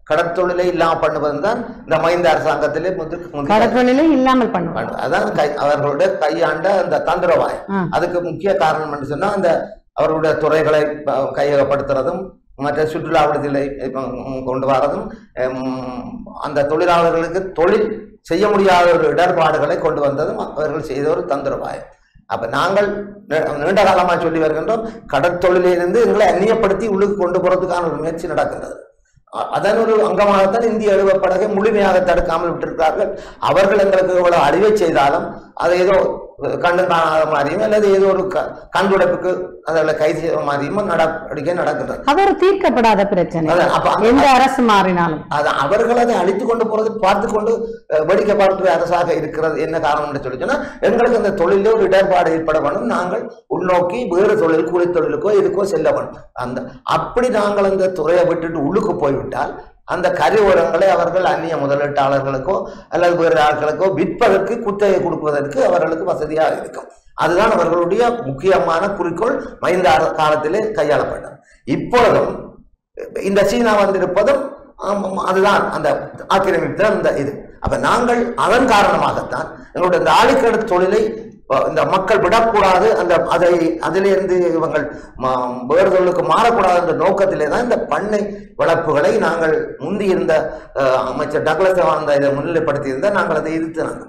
கடற்தொழிலை இல்லாம பண்ணுவது தான் இந்த மைந்த அரசாங்கத்திலே முதல் முதல் கடற்தொழிலை இல்லாமல் பண்ணுவாங்க பண்ணுவது. அதான் கை அவர்களுடைய கையாண்ட அந்த தந்திரவாயம் ஆ. அதுக்கு முக்கிய காரணம் என்று சொன்னா அந்த அவர்களுடைய துறைகளை ப- கையகப்படுத்துறதும் மற்ற சுற்றுலா விடுதலை இப்ப, ம், கொண்டு வரதும் ம், அந்த தொழிலாளர்களுக்கு தொழில் செய்ய முடியாத ஒரு இடர்பாடுகளை கொண்டு வந்ததும் அவர்கள் செய்த ஒரு தந்திரவாயம் அப்ப நாங்கள் நீ- நீண்ட காலமா சொல்லி வருகின்றோம் கடற்தொழிலிருந்து எங்களை அந்நியப்படுத்தி உள்ளுக்கு கொண்டு போறதுக்கான ஒரு முயற்சி நடக்கிறது அ- அதன் ஒரு அங்கமாகத்தான் இந்திய எழுவப்படகை முழுமையாக தடுக்காமல் விட்டிருக்கிறார்கள் அவர்கள் எங்களுக்கு இவ்வளவு அழிவை செய்தாலும் அதை ஏதோ கண்ணு காணாத மாதிரியும் அல்லது ஏதோ ஒரு க- கண்துடைப்புக்கு அதில் கைது செய்த மாதிரியும் நடவடிக்கை நடக்கின்றது அது ஒரு தீர்க்கப்படாத பிரச்சனை அதான், அப்ப அந்த- எந்த அரசு மாறினாலும் அது அவர்கள் அதை அழித்து கொண்டு போறது பார்த்து கொண்டு அஹ், வேடிக்கை பார்க்கிற அரசாக இருக்கிறது என்ன காரணம் என்று சொல்லி சொன்னா எங்களுக்கு அந்த தொழிலே ஒரு இடர்பாடு ஏற்பட வேண்டும் நாங்கள் உள்நோக்கி வேறு தொழில் கூலி தொழிலுக்கோ இதுக்கோ செல்ல வேண்டும் அந்த அப்படி நாங்கள் அந்த துறையை விட்டுட்டு உள்ளுக்கு போய்விட்டால் அந்த கரி உரங்களை அவர்கள் அந்நிய முதலீட்டாளர்களுக்கோ அல்லது வேறு ஆட்களுக்கோ விற்பதற்கு குத்தகை கொடுப்பதற்கு அவர்களுக்கு வசதியாக இருக்கும் அதுதான் அவர்களுடைய முக்கியமான குறிக்கோள் மைந்த அர- காலத்திலே கையாளப்பட்டது இப்பொழுதும் இந்த சீனா வந்திருப்பதும் ஆமாம், அதுதான் அந்த ஆக்கிரமிப்பு தான் இந்த இது அப்ப நாங்கள் அதன் காரணமாகத்தான் எங்களுடைய இந்த ஆழிக்கடல் தொழிலை அஹ், இந்த மக்கள் விடக்கூடாது அந்த அதை அதிலிருந்து இவங்கள் ம- வேறு தொழிலுக்கு மாறக்கூடாது என்ற நோக்கத்திலே தான் இந்த பண்ணை வளர்ப்புகளை நாங்கள் முந்தி இருந்த அஹ், அமைச்சர் டக்ளஸ் அந்த இதை முன்னிலைப்படுத்தி இருந்தால் நாங்கள் அதை எதிர்த்து நாங்கள்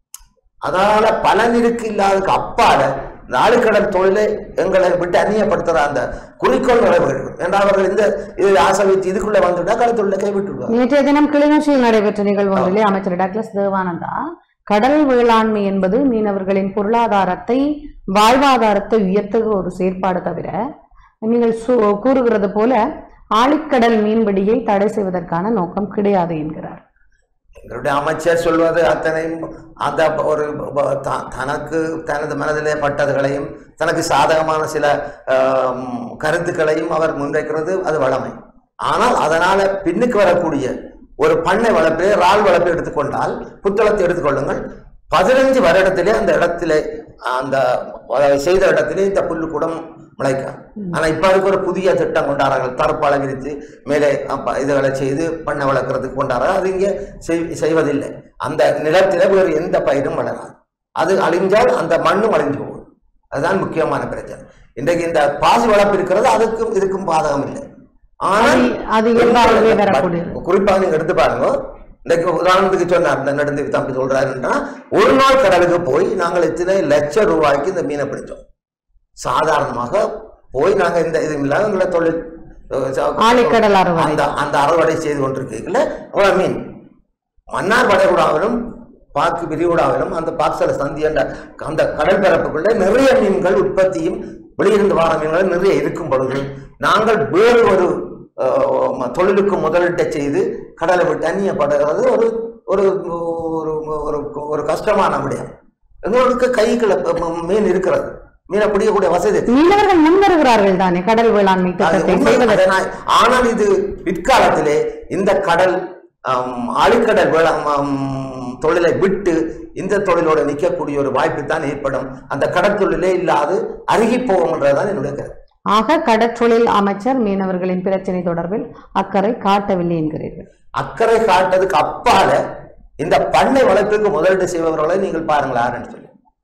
அதனால பலன் இருக்கு இல்லாததுக்கு அப்பால இந்த ஆளுக்கடல் தொழிலை எங்களை விட்டு அந்நியப்படுத்துற அந்த குறிக்கோள் நிறைவேறும் என்றால் அவர்கள் இந்த இது ஆசை வச்சு இதுக்குள்ள வந்துட்டா கடல் தொழிலை கைவிட்டுடுவார் நேற்றைய தினம் கிளிநொச்சியில் நடைபெற்ற நிகழ்வு ஒன்றிலே அமைச்சர் டக்ளஸ் தேவானந்தா கடல் வேளாண்மை என்பது மீனவர்களின் பொருளாதாரத்தை வாழ்வாதாரத்தை உயர்த்துகிற ஒரு செயற்பாடு தவிர நீங்கள் சு- கூறுகிறது போல ஆழிக்கடல் மீன்பிடியை தடை செய்வதற்கான நோக்கம் கிடையாது என்கிறார் எங்களுடைய அமைச்சர் சொல்வது அத்தனையும் அந்த ஒரு ப- த- தனக்கு தனது மனதிலே பட்டதுகளையும் தனக்கு சாதகமான சில ஆம், கருத்துக்களையும் அவர் முன்வைக்கிறது அது வளமை ஆனால் அதனால பின்னுக்கு வரக்கூடிய ஒரு பண்ணை வளர்ப்பிலே இறால் வளர்ப்பை எடுத்துக்கொண்டால் புத்தளத்தை எடுத்துக்கொள்ளுங்கள் பதினஞ்சு வருடத்திலே அந்த இடத்திலே அந்த அதை செய்த இடத்திலே இந்த புல்லு கூட முளைக்கும் ஆனா இப்ப அதுக்கு ஒரு புதிய திட்டம் கொண்டாடுறார்கள் தரப்பாலை விரித்து மேலே அப்ப இதுகளை செய்து பண்ணை வளர்க்கறதுக்கு கொண்டாடுறாங்க அது இங்கே செய்- செய்வதில்லை அந்த நிலத்தில வேறு எந்த பயிரும் வளராது அது அழிஞ்சால் அந்த மண்ணும் அழிஞ்சு போகும் அதுதான் முக்கியமான பிரச்சனை இன்றைக்கு இந்த பாசி வளர்ப்பு இருக்கிறது அதுக்கும் இதுக்கும் பாதகம் இல்லை ஆனால் அது- அது இயல்பாகவே வரக்கூடியது. குறிப்பாக நீங்க எடுத்து பாருங்க இன்னைக்கு உதாரணத்துக்கு சொன்னார் இந்த நடுந்து தம்பி சொல்றாருன்னா ஒரு நாள் கடலுக்கு போய் நாங்கள் இத்தனை லட்சம் ரூபாய்க்கு இந்த மீனை பிடிச்சோம் சாதாரணமாக போய் நாங்க இந்த இது இல்லாத எங்களை தொழில் அஹ், ச- ஆழிக்கடல் அறுவடை. அந்த அந்த அறுவடை செய்து கொண்டிருக்கீங்கள அவ்வளவு மீன் மன்னார் வளைகுடாவிலும் பாக்கு விரிகுடாவிலும் அந்த பாக்சல சந்தி என்ற அந்த கடல் பரப்புக்குள்ள நிறைய மீன்கள் உற்பத்தியும் வெளியிருந்து வார மீன்கள் நிறைய இருக்கும் பொழுது நாங்கள் வேறு ஒரு அஹ், ம- தொழிலுக்கு முதலீட்டை செய்து கடலை விட்டு அந்நியப்படுகிறது ஒரு ஒரு ஒரு ஒரு ஒரு கஷ்டமான விடயம் எங்களுக்கு கைக்குள்ள ம- மீன் இருக்கிறது மீனை பிடிக்கக்கூடிய வசதி இருக்கு. மீனவர்கள் முன் வருகிறார்கள் தானே கடல் வேளாண்மை அது திட்டத்தை உண்மை. செய்வதற்கு அதனால் ஆனால் இது பிற்காலத்திலே இந்த கடல் ஆம், ஆழிக்கடல் வேளாண் ஆம், தொழிலை விட்டு இந்த தொழிலோட நிற்கக்கூடிய ஒரு வாய்ப்பு தான் ஏற்படும் அந்த கடற்தொழிலே இல்லாது அருகி போகும்ன்றதுதான் என்னுடைய கருத்து ஆக கடற்றொழில் அமைச்சர் மீனவர்களின் பிரச்சனை தொடர்பில் அக்கறை காட்டவில்லை என்கிறீர்கள் அக்கறை காட்டதுக்கு அப்பால இந்த பண்ணை வளர்ப்புக்கு முதலீடு செய்பவர்களை நீங்கள் பாருங்களா சொல்லி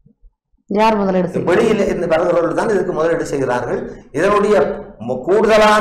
யார் முதலீடு செய்வது? வெளியில இருந்து வருகிறவர்கள் தான் இதுக்கு முதலீடு செய்கிறார்கள் இதனுடைய மு- கூடுதலான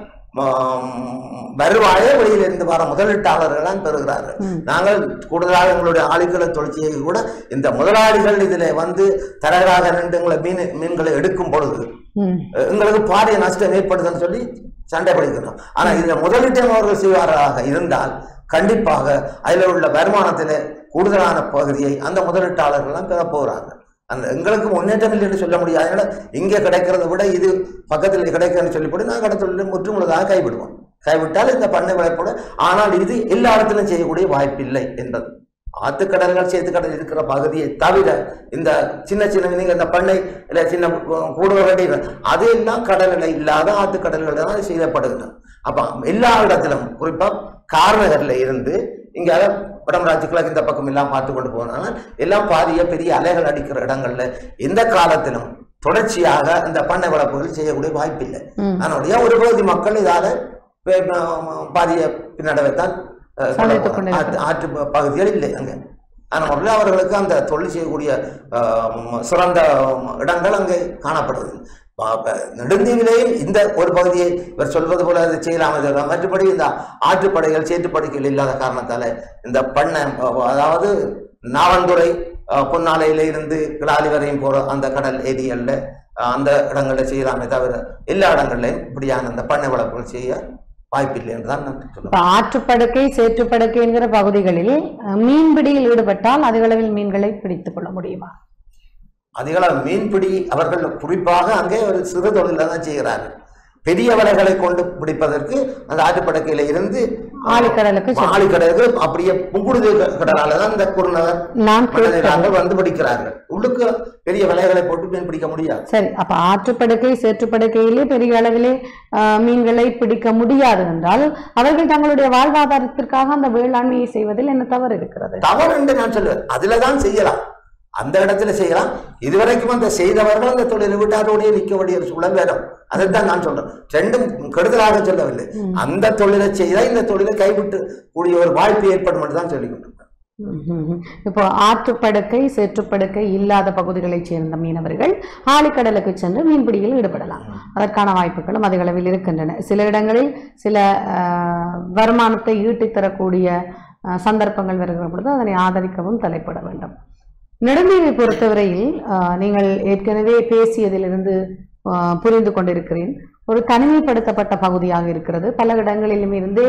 ஆம், வருவாயை வெளியில இருந்து வர முதலீட்டாளர்கள் தான் பெறுகிறார்கள் நாங்கள் கூடுதலாக எங்களுடைய ஆளுக்களை தொழிற்சியை கூட இந்த முதலாளிகள் இதில் வந்து தரகராக நின்று எங்களை மீன் மீன்களை எடுக்கும் பொழுது ம். எங்களுக்கு பாரிய நஷ்டம் ஏற்படுதுன்னு சொல்லி சண்டை பிடிக்கிறோம் ஆனா இதுல முதலீட்டை அவர்கள் செய்வார்களாக இருந்தால் கண்டிப்பாக அதில் உள்ள வருமானத்திலே கூடுதலான பகுதியை அந்த முதலீட்டாளர்கள்லாம் பெற போகிறாங்க அந்த எங்களுக்கு முன்னேற்றம் இல்லை என்று சொல்ல முடியாது ஏன்னா இங்கே கிடைக்கிறத விட இது பக்கத்தில் கிடைக்கிறதுன்னு சொல்லிப்படி நான் கடத்தொழிலை முற்றுமுழுதாக கைவிடுவோம் கைவிட்டால் இந்த பண்ணை வளர்ப்போட ஆனால் இது எல்லா இடத்திலும் செய்யக்கூடிய வாய்ப்பில்லை என்பது ஆத்துக்கடல்கள் சேத்துக்கடல் இருக்கிற பகுதியை தவிர இந்த சின்ன சின்ன நீங்க இந்த பண்ணை இல்ல சின்ன கூடுதல் அது எல்லாம் கடல்ல இல்லாத ஆத்துக்கடல்கள் தான் அது செய்யப்படுகிறது அப்ப எல்லா இடத்திலும் குறிப்பா கார்நகர்ல இருந்து இங்க வடமராட்சி கிழக்கு இந்த பக்கம் எல்லாம் பார்த்து கொண்டு போனாங்க எல்லாம் பாரிய பெரிய அலைகள் அடிக்கிற இடங்கள்ல எந்த காலத்திலும் தொடர்ச்சியாக இந்த பண்ணை வளர்ப்புகள் செய்யக்கூடிய வாய்ப்பில்லை ம். அதனுடைய ஒரு பகுதி மக்கள் இதால வே- ம- பாரிய பின்னடைவைத்தான் அஹ், சந்தித்துக் கொண்டிருக்கிறது. ஆற்று ஆற்று பகுதிகள் இல்லை அங்கே ஆனால் முறையில் அவர்களுக்கு அந்த தொழில் செய்யக்கூடிய அஹ், ம், சிறந்த ம், இடங்கள் அங்கே காணப்படுது ப- ப- நெடுந்தீவிலேயும் இந்த ஒரு பகுதியை இவர் சொல்வது போல அதை செய்யலாம் இது செய்யலாம். மற்றபடி இந்த ஆற்றுப்படைகள் சேற்றுப்படுக்கைகள் இல்லாத காரணத்தால இந்த பண்ணை அஹ், அதாவது நாவந்துறை அஹ், பொன்னாலையில இருந்து கிளாலி வரையும் போற அந்த கடல் ஏரிகள்ல அஹ், அந்த இடங்கள்ல செய்யலாமே தவிர எல்லா இடங்கள்லையும் இப்படியான அந்த பண்ணை வளர்ப்புகள் செய்ய வாய்ப்பில்லை என்று தான் நான் சொல்லுவேன் இப்ப ஆற்றுப்படுக்கை சேற்றுப்படுக்கை என்கிற பகுதிகளில் அஹ், மீன்பிடியில் ஈடுபட்டால் அதிக அளவில் மீன்களை பிடித்துக் கொள்ள முடியுமா அதிகளவு மீன்பிடி அவர்கள் குறிப்பாக அங்கே ஒரு சிறு தொழில தான் செய்கிறார்கள் பெரிய வலைகளை கொண்டு பிடிப்பதற்கு அந்த ஆற்றுப்படுக்கையில இருந்து ஆழிக்கடலுக்கு சென்று- ஆழிக்கடலுக்கு அப்படியே புங்குடுது கடலால தான் இந்த குறுநகர் நான் கேட்கிறேன் மனிதர்கள் வந்து பிடிக்கிறார்கள் உள்ளுக்கு பெரிய வலைகளை போட்டு மீன் பிடிக்க முடியாது சரி அப்ப ஆற்றுப்படுக்கை சேற்றுப்படுக்கையிலே பெரிய அளவிலே ஆஹ், மீன்களை பிடிக்க முடியாது என்றால் அவர்கள் தங்களுடைய வாழ்வாதாரத்திற்காக அந்த வேளாண்மையை செய்வதில் என்ன தவறு இருக்கிறது தவறு என்று நான் சொல்லுவேன் அதுல தான் செய்யலாம் அந்த இடத்துல செய்யலாம் இதுவரைக்கும் அந்த செய்தவர்கள் அந்த தொழிலை விட்டு அதோடய நிற்க வேண்டிய ஒரு சூழல் வரும் அதைத்தான் நான் சொல்றேன் ரெண்டும் கெடுதலாக சொல்லவில்லை அந்த தொழிலை செய்தால் இந்த தொழிலை கைவிட்டு கூடிய ஒரு வாய்ப்பு ஏற்படும் என்று தான் சொல்லிக் கொண்டிருக்கேன் ம்ஹும். இப்போ ஆற்றுப்படுக்கை சேற்றுப்படுக்கை இல்லாத பகுதிகளைச் சேர்ந்த மீனவர்கள் ஆழிக்கடலுக்கு சென்று மீன்பிடியில் ஈடுபடலாம் அதற்கான வாய்ப்புகளும் அதிக அளவில் இருக்கின்றன சில இடங்களில் சில ஆஹ், வருமானத்தை ஈட்டித் தரக்கூடிய ஆஹ், சந்தர்ப்பங்கள் வருகிற பொழுது அதனை ஆதரிக்கவும் தலைப்பட வேண்டும் நெடுந்தீவை பொறுத்தவரையில் ஆஹ், நீங்கள் ஏற்கனவே பேசியதிலிருந்து ஆஹ், புரிந்து கொண்டிருக்கிறேன் ஒரு தனிமைப்படுத்தப்பட்ட பகுதியாக இருக்கிறது பல இடங்களிலும் இருந்தே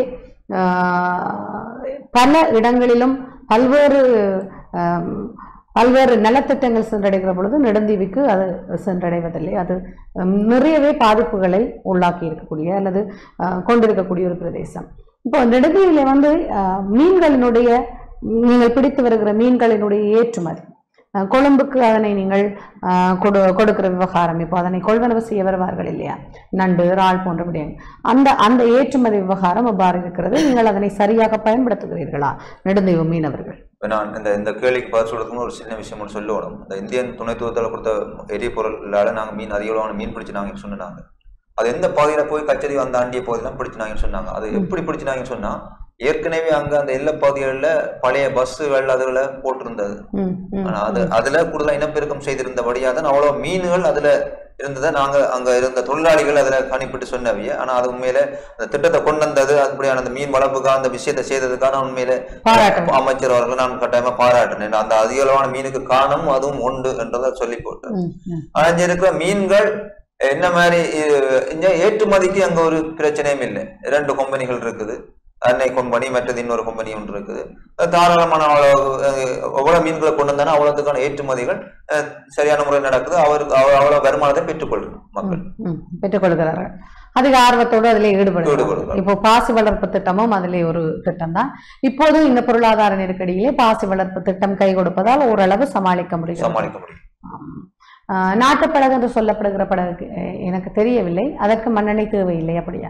ஆஹ், பல இடங்களிலும் பல்வேறு ஆம், பல்வேறு நலத்திட்டங்கள் சென்றடைகிற பொழுது நெடுந்தீவுக்கு அது சென்றடைவதில்லை அது ஹம், நிறையவே பாதிப்புகளை உள்ளாக்கி இருக்கக்கூடிய அல்லது ஆஹ், கொண்டிருக்கக்கூடிய ஒரு பிரதேசம் இப்போ நெடுந்தீவில வந்து ஆஹ், மீன்களினுடைய நீங்கள் பிடித்து வருகிற மீன்களினுடைய ஏற்றுமதி அஹ் கொழும்புக்கு அதனை நீங்கள் அஹ், கொடு கொடுக்கிற விவகாரம் இப்போ அதனை கொள்வனவு செய்ய வருவார்கள் இல்லையா நண்டு இறால் போன்ற விடயங்கள் அந்த அந்த ஏற்றுமதி விவகாரம் எவ்வாறு இருக்கிறது நீங்கள் அதனை சரியாக பயன்படுத்துகிறீர்களா நெடுந்தீவு மீனவர்கள் இப்போ நான் இந்த இந்த கேள்விக்கு பதில் சொல்றதுக்கு ஒரு சின்ன விஷயம் ஒன்று சொல்லணும் இந்த இந்தியன் துணைத்துவத்தில் கொடுத்த எரிபொருளால் நாங்கள் மீன் அதிகளவான மீன் பிடிச்சு நாங்கள் சொன்னாங்க அது எந்த பகுதியில் போய் கச்சேரி வந்த ஆண்டிய பகுதியெல்லாம் பிடிச்சினாங்கன்னு சொன்னாங்க அது எப்படி பிடிச்சினாங்கன்னு சொன்னா ஏற்கனவே அங்க அந்த எல்லை பகுதிகளில் பழைய பஸ்ஸுகள் அதுல போட்டிருந்தது ம், ம், ஆனா அது அதுல கூடுதலா இனப்பெருக்கம் செய்திருந்தபடியா தான் அவ்வளவு மீன்கள் அதுல இருந்ததை நாங்க அங்க இருந்த தொழிலாளிகள் அதுல கணிப்பிட்டு சொன்னவைய ஆனா அது உண்மையில அந்த திட்டத்தை கொண்டு வந்தது அப்படியான அந்த மீன் வளர்ப்புக்காக அந்த விஷயத்தை செய்ததுக்கான உண்மையில பாராட்டணும். அமைச்சர் அவர்கள் நான் கட்டாயமா பாராட்டினேன் அந்த அதிகளவான மீனுக்கு காரணம் அதுவும் உண்டு என்றதை சொல்லி போட்டு ம், ம். ஆனா இங்க இருக்கிற மீன்கள் என்ன மாதிரி இது- இங்க ஏற்றுமதிக்கு அங்க ஒரு பிரச்சனையும் இல்லை ரெண்டு கம்பெனிகள் இருக்குது அன்னை கம்பெனி மற்றது இன்னொரு கம்பெனி ஒன்று இருக்குது அது தாராளமான அவ்வளவு அஹ், எவ்வளவு மீன்களை கொண்டு வந்தாலும் அவ்வளவுக்கான ஏற்றுமதிகள் அஹ், சரியான முறையில் நடக்குது அவருக்கு அவ- அவ்வளவு வருமானத்தை பெற்றுக்கொள்ளும் மக்கள் ம், பெற்றுக்கொள்கிறார்கள் அதிக ஆர்வத்தோடு அதில் ஈடுபடுகிறார்கள் ஈடுபடுகிறார்கள். இப்போ பாசி வளர்ப்பு திட்டமும் அதிலே ஒரு திட்டம் தான் இப்போது இந்த பொருளாதார நெருக்கடியிலே பாசி வளர்ப்பு திட்டம் கை கொடுப்பதால் ஓரளவு சமாளிக்க முடியும் சமாளிக்க முடியும் ஆம். ஆஹ் நாட்டுப்படகு என்று சொல்லப்படுகிற படகு அஹ், எனக்கு தெரியவில்லை அதற்கு மண்ணெண்ணெய் தேவையில்லை அப்படியா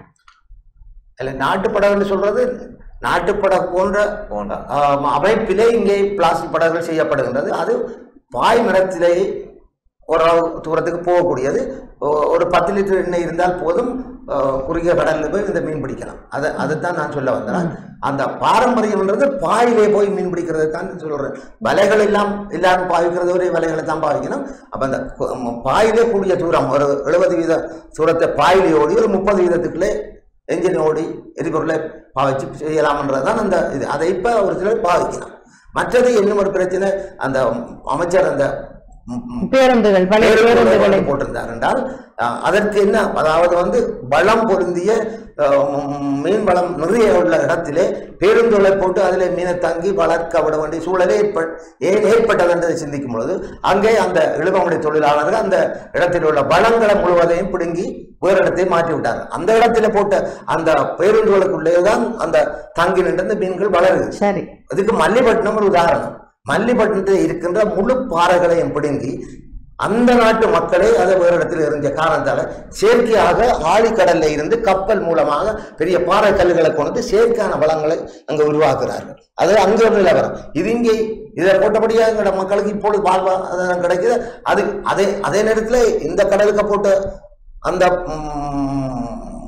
இல்ல நாட்டுப்படகுன்னு சொல்றது நாட்டுப்படகு போன்ற போன்ற ஆம், அமைப்பிலே இங்கே பிளாஸ்டிக் படகுகள் செய்யப்படுகின்றது அது பாய் மரத்திலே ஒரு தூரத்துக்கு போகக்கூடியது ஒ- ஒரு பத்து லிட்டர் எண்ணெய் இருந்தால் போதும் அஹ், குறுகிய கடலில் போய் இந்த மீன் பிடிக்கலாம் அதை அதைத்தான் நான் சொல்ல வந்தேன் அந்த பாரம்பரியம்ன்றது பாயிலே போய் மீன் பிடிக்கிறது தான் சொல்றேன் வலைகள் எல்லாம் எல்லாரும் பாவிக்கிறது ஒரே வலைகளை தான் பாவிக்கணும் அப்ப அந்த கு- ம- பாயிலே கூடிய தூரம் ஒரு எழுபது வீத தூரத்தை பாயிலே ஓடி ஒரு முப்பது வீதத்துக்குள்ளே என்ஜின் ஓடி எரிபொருளை பாவிச்சு செய்யலாம்ன்றது தான் அந்த இது அதை இப்போ ஒரு சிலர் பாவிக்கலாம் மற்றது இன்னும் ஒரு பிரச்சனை அந்த அமைச்சர் அந்த ம், ம், பேருந்துகள் பழைய பேருந்துகளை பேருந்துகளை போட்டிருந்தார் என்றால் அஹ், அதற்கு என்ன அதாவது வந்து வளம் பொருந்திய அஹ், ம், மீன் வளம் நிறைய உள்ள இடத்திலே பேருந்துகளை போட்டு அதிலே மீனை தங்கி வளர்க்க விட வேண்டிய சூழலே ஏற்ப ஏன் ஏற்பட்டது என்றதை சிந்திக்கும் பொழுது அங்கே அந்த இழுபமுடி தொழிலாளர்கள் அந்த இடத்தில் உள்ள வளங்களை முழுவதையும் பிடுங்கி வேறு இடத்தை மாற்றி விட்டார்கள் அந்த இடத்துல போட்ட அந்த பேருந்துகளுக்குள்ளே தான் அந்த தங்கி நின்ற அந்த மீன்கள் வளருது சரி அதுக்கு மல்லிப்பட்டினம் ஒரு உதாரணம் மல்லிப்பட்டினத்தில் இருக்கின்ற முழு பாறைகளையும் பிடுங்கி அந்த நாட்டு மக்களே அதை வேறு இடத்தில் இருந்த காரணத்தால செயற்கையாக ஆழிக்கடல்ல இருந்து கப்பல் மூலமாக பெரிய பாறை கல்லுகளை கொண்டு வந்து செயற்கையான வளங்களை அங்க உருவாக்குறார்கள் அது அங்க ஒரு நிலவரம் இது இங்கே இதை போட்டபடியாக எங்களோட மக்களுக்கு இப்பொழுது வாழ்வாதாரம் கிடைக்குது அது அதே அதே நேரத்தில் இந்த கடலுக்கு போட்ட அந்த ம்,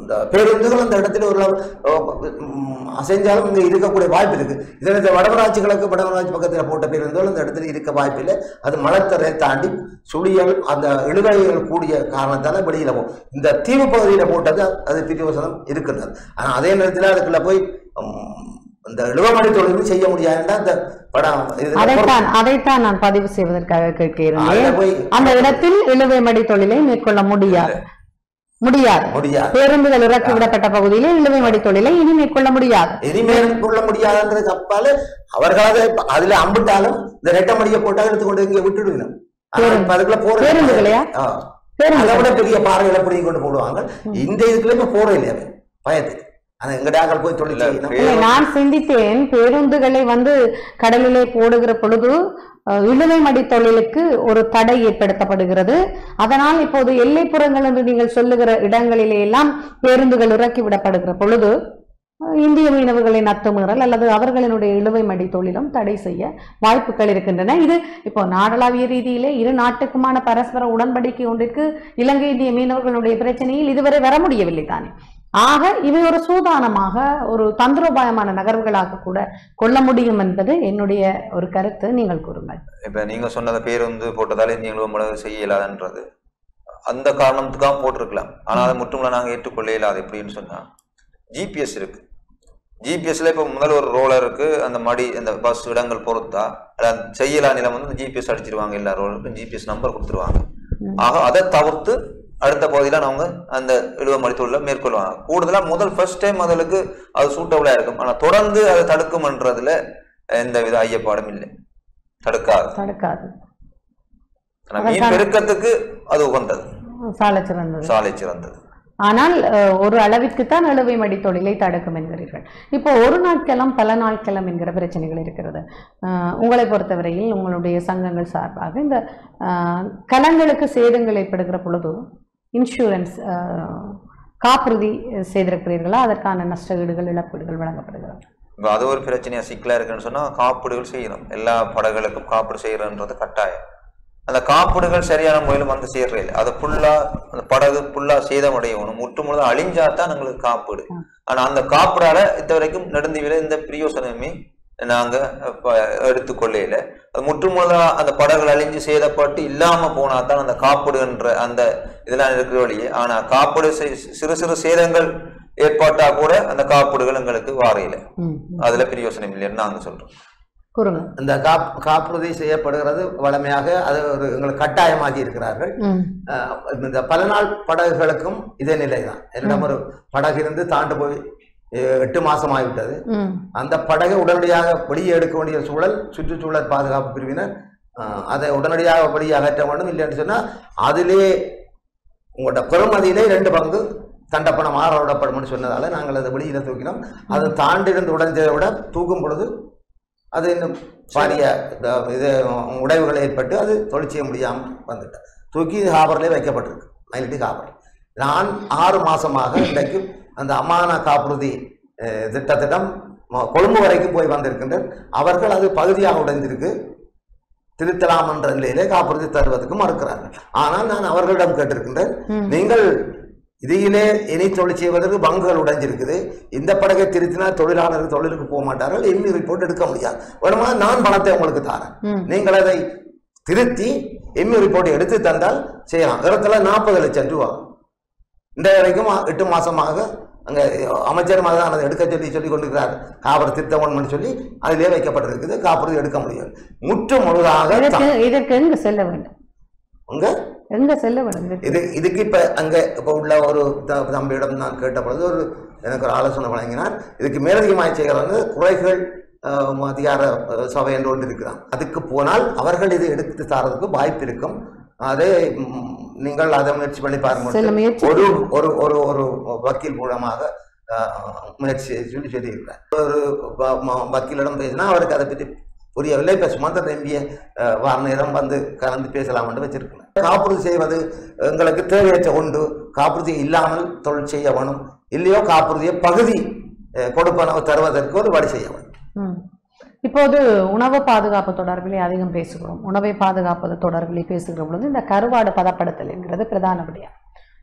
இந்த பேருந்துகள் அந்த இடத்துல ஒரு ம், அசைஞ்சாலும் இங்கே இருக்கக்கூடிய வாய்ப்பு இருக்கு இதில் இந்த வடமராட்சி கிழக்கு வடமராட்சி பக்கத்தில் போட்ட பேருந்துகள் அந்த இடத்துல இருக்க வாய்ப்பு இல்லை அது மலத்தரை தாண்டி சுழியல் அந்த இழுவைகள் கூடிய காரணத்தால வெளியில போ இந்த தீவு பகுதியில போட்டது அது பிரியோசனம் இருக்கின்றது ஆனால் அதே நேரத்தில் அதுக்குள்ள போய் ம், இந்த இழுவமணி தொழில் செய்ய முடியாதுன்னா அந்த படம் இதுல அதைத்தான் அதைத்தான் நான் பதிவு செய்வதற்காக கேட்க அதுல இருந்தேன் போய் அந்த இடத்தில் இழுவை மடி தொழிலை மேற்கொள்ள முடியாது முடியாது முடியாது பேருந்துகள் இறக்கி விடப்பட்ட பகுதியிலே இழுவை மடி தொழிலை இனி மேற்கொள்ள முடியாது இனிமேல் கொள்ள முடியாதுன்றது அப்பால அவர்களாக இப்ப அதுல அம்பிட்டாலும் இந்த ரெட்டை மடியை போட்டா எடுத்துக்கொண்டு இங்க விட்டுடுவேன் பேருந்து. அதுக்குள்ள போற பேருந்துகளையா? ஆ. பேருந்து அதை விட பெரிய பாறைகளை பிடிங்கி கொண்டு போடுவாங்க இந்த இதுக்குள்ள இப்ப போற இல்லையா அவன் பயத்துக்கு ஆனா எங்கடாக்கள் போய் தொழில் இல்ல, செய்யணும் இல்லை, நான் சிந்தித்தேன் பேருந்துகளை வந்து கடலிலே போடுகிற பொழுது அஹ், இழுவை மடி தொழிலுக்கு ஒரு தடை ஏற்படுத்தப்படுகிறது அதனால் இப்போது எல்லைப்புறங்கள் என்று நீங்கள் சொல்லுகிற இடங்களிலே எல்லாம் பேருந்துகள் இறக்கி விடப்படுகிற பொழுது அஹ், இந்திய மீனவர்களின் அத்துமீறல் அல்லது அவர்களினுடைய இழுவை மடி தொழிலும் தடை செய்ய வாய்ப்புகள் இருக்கின்றன இது இப்போ நாடளாவிய ரீதியிலே இரு நாட்டுக்குமான பரஸ்பர உடன்படிக்கை ஒன்றிற்கு இலங்கை இந்திய மீனவர்களுடைய பிரச்சனையில் இதுவரை வர முடியவில்லை தானே ஆக இவை ஒரு சூதானமாக ஒரு தந்திரோபாயமான நகர்வுகளாக கூட கொள்ள முடியும் என்பது என்னுடைய ஒரு கருத்து நீங்கள் கூறுங்கள் இப்ப நீங்க சொன்னத பேருந்து போட்டதால இந்தியங்களும் மிளகு செய்ய இயலாதுன்றது அந்த காரணத்துக்காக போட்டிருக்கலாம் ஆனா அதை முற்றுமுள்ள நாங்க ஏற்றுக்கொள்ள இயலாது எப்படின்னு சொன்னா ஜிபிஎஸ் இருக்கு ஜிபிஎஸ்ல இப்ப முதல்ல ஒரு ரோலர் இருக்கு அந்த மடி அந்த பஸ் இடங்கள் பொறுத்தா அதாவது செய்யலா நிலம் வந்து ஜிபிஎஸ் அடிச்சிருவாங்க எல்லா ரோலருக்கும் ஜிபிஎஸ் நம்பர் கொடுத்துருவாங்க ஆக அதை தவிர்த்து அடுத்த பகுதியில அவங்க அந்த இழுவ மடித்தொழில மேற்கொள்வாங்க கூடுதலா முதல் ஃபர்ஸ்ட் டைம் அதுக்கு அது சூட்டபிளா இருக்கும் ஆனா தொடர்ந்து அதை தடுக்கும்ன்றதுல எந்த வித ஐயப்பாடும் இல்லை தடுக்காது தடுக்காது ஆனா மீன் பெருக்கத்துக்கு அது உகந்தது சாலை சிறந்தது சாலை சிறந்தது ஆனால் அஹ், ஒரு அளவிற்குத்தான் இழுவை மடி தொழிலை தடுக்கும் என்கிறீர்கள் இப்போ ஒரு நாட்களம் பல நாட்களம் என்கிற பிரச்சனைகள் இருக்கிறது அஹ், உங்களை பொறுத்தவரையில் உங்களுடைய சங்கங்கள் சார்பாக இந்த அஹ், கலங்களுக்கு சேதங்கள் ஏற்படுகிற பொழுது இன்சூரன்ஸ் காப்புறுதி செய்திருக்கிறீர்களா அதற்கான நஷ்ட ஈடுகள் இழப்பீடுகள் வழங்கப்படுகிறது இப்போ அது ஒரு பிரச்சனையா சிக்கலா இருக்குன்னு சொன்னா காப்பீடுகள் செய்யணும் எல்லா படகுகளுக்கும் காப்பீடு செய்யறன்றது கட்டாயம் அந்த காப்பீடுகள் சரியான முறையில் வந்து சேர்றே இல்லை அதை ஃபுல்லா அந்த படகு ஃபுல்லா சேதமடையணும் முற்று முழுதும் அழிஞ்சா தான் எங்களுக்கு காப்பீடு ஆனா அந்த காப்பீடால இது வரைக்கும் நெடுந்தீவில இந்த பிரியோசனமே நாங்க இப்ப எடுத்துக்கொள்ளையில அது முற்று முழுதா அந்த படகுகள் அழிஞ்சு சேதப்பட்டு இல்லாம போனா தான் அந்த காப்பீடுன்ற அந்த இதெல்லாம் இருக்கிற வழியே ஆனா காப்பீடு செய்- சிறு சிறு சேதங்கள் ஏற்பட்டா கூட அந்த காப்பீடுகள் எங்களுக்கு வாரையில ம் அதுல பிரயோசனம் இல்லைன்னு நாங்க சொல்றோம் கூறுங்க இந்த காப் காப்புறுதி செய்யப்படுகிறது வளமையாக அது ஒரு எங்களுக்கு கட்டாயமாக்கி இருக்கிறார்கள் ம் அஹ் இந்த பல நாள் படகுகளுக்கும் இதே நிலை தான் என்னிடம் ஒரு படகு இருந்து தாண்டு போய் அஹ், எட்டு மாசம் ஆகிவிட்டது ம் அந்த படகை உடனடியாக வெளியே எடுக்க வேண்டிய சூழல் சுற்றுச்சூழல் பாதுகாப்பு பிரிவினர் அஹ், அதை உடனடியாக வெளியே அகற்ற வேண்டும் இல்லைன்னு சொன்னா அதிலே உங்களோட பெருமதியிலே ரெண்டு பங்கு தண்டப்பணம் ஆறவிடப்படும்னு சொன்னதால நாங்கள் அதை வெளியில தூக்கினோம் அதை தாண்டி இருந்து உடைஞ்சதை விட தூக்கும் பொழுது அது இன்னும் பாரிய அஹ், இது உடைவுகள் ஏற்பட்டு அது தொழில் செய்ய முடியாமல் வந்துட்டேன் தூக்கி ஹாபர்லேயே வைக்கப்பட்டிருக்கு மயிலட்டி ஹாபர் நான் ஆறு மாசமாக இன்றைக்கு அந்த அம்மான காப்புறுதி அஹ், திட்டத்திடம் ம- கொழும்பு வரைக்கும் போய் வந்திருக்கின்றனர் அவர்கள் அது பகுதியாக உடைந்திருக்கு திருத்தலாம் என்ற நிலையிலே காப்புறுதி தருவதற்கு மறுக்கிறார்கள் ஆனால் நான் அவர்களிடம் கேட்டிருக்கின்றேன் நீங்கள் இதிலே இனி தொழில் செய்வதற்கு பங்குகள் உடைஞ்சிருக்குது இந்த படகை திருத்தினால் தொழிலாளர்கள் தொழிலுக்கு போக மாட்டார்கள் எண்ணி ரிப்போர்ட் எடுக்க முடியாது வேணுமா நான் பணத்தை உங்களுக்கு தரேன் ம். நீங்கள் அதை திருத்தி எம்மி ரிப்போர்ட் எடுத்து தந்தால் செய்யலாம் இடத்துல நாற்பது லட்சம் ரூபா இந்த வரைக்கும் எட்டு மாசமாக அங்க அமைச்சர் மாதிரி தான் அதை எடுக்க சொல்லி சொல்லி கொண்டிருக்கிறார் காப்பர் திருத்தவன் சொல்லி அதிலே வைக்கப்பட்டிருக்குது காப்புறுதி எடுக்க முடியாது முற்று முழுதாக இதற்கு தான். இதற்கு எங்க செல்ல வேண்டும் உங்க எங்க செல்ல வேண்டும் இதற்கு? இது இதுக்கு இப்ப அங்க இப்ப உள்ள ஒரு த- தம்பியிடம் நான் கேட்ட பொழுது ஒரு எனக்கு ஒரு ஆலோசனை வழங்கினார் இதுக்கு மேலதிகமாக செய்கிறது குறைகள் அஹ், அதிகார அஹ், சபை என்று ஒன்று இருக்கிறான் அதுக்கு போனால் அவர்கள் இது எடுத்து தரதுக்கு வாய்ப்பு இருக்கும் அதை ம், நீங்கள் அதை முயற்சி பண்ணி செல்ல பாருங்க முயற்சி ஒரு ஒரு ஒரு ஒரு வக்கீல் மூலமாக அஹ், முயற்சி செய்ய சொல்லி சொல்லியிருக்கிறார் ஒரு வ- ம- வக்கீலிடம் பேசினா அவருக்கு அதை பற்றி புரியவில்லை இப்போ சுமந்திர எம்பிய வார நேரம் வந்து கலந்து பேசலாம் என்று வச்சிருக்கிறேன் காப்புறுதி செய்வது எங்களுக்கு தேவையற்ற ஒன்று காப்புறுதி இல்லாமல் தொழில் செய்ய வேணும் இல்லையோ காப்புறுதியை பகுதி அஹ், கொடுப்பனவு தருவதற்கு ஒரு வழி செய்ய வேணும் ம். இப்போது உணவு பாதுகாப்பு தொடர்பிலே அதிகம் பேசுகிறோம் உணவை பாதுகாப்பது தொடர்பிலே பேசுகிற பொழுது இந்த கருவாடு பதப்படுத்தல் என்கிறது பிரதான விடயம்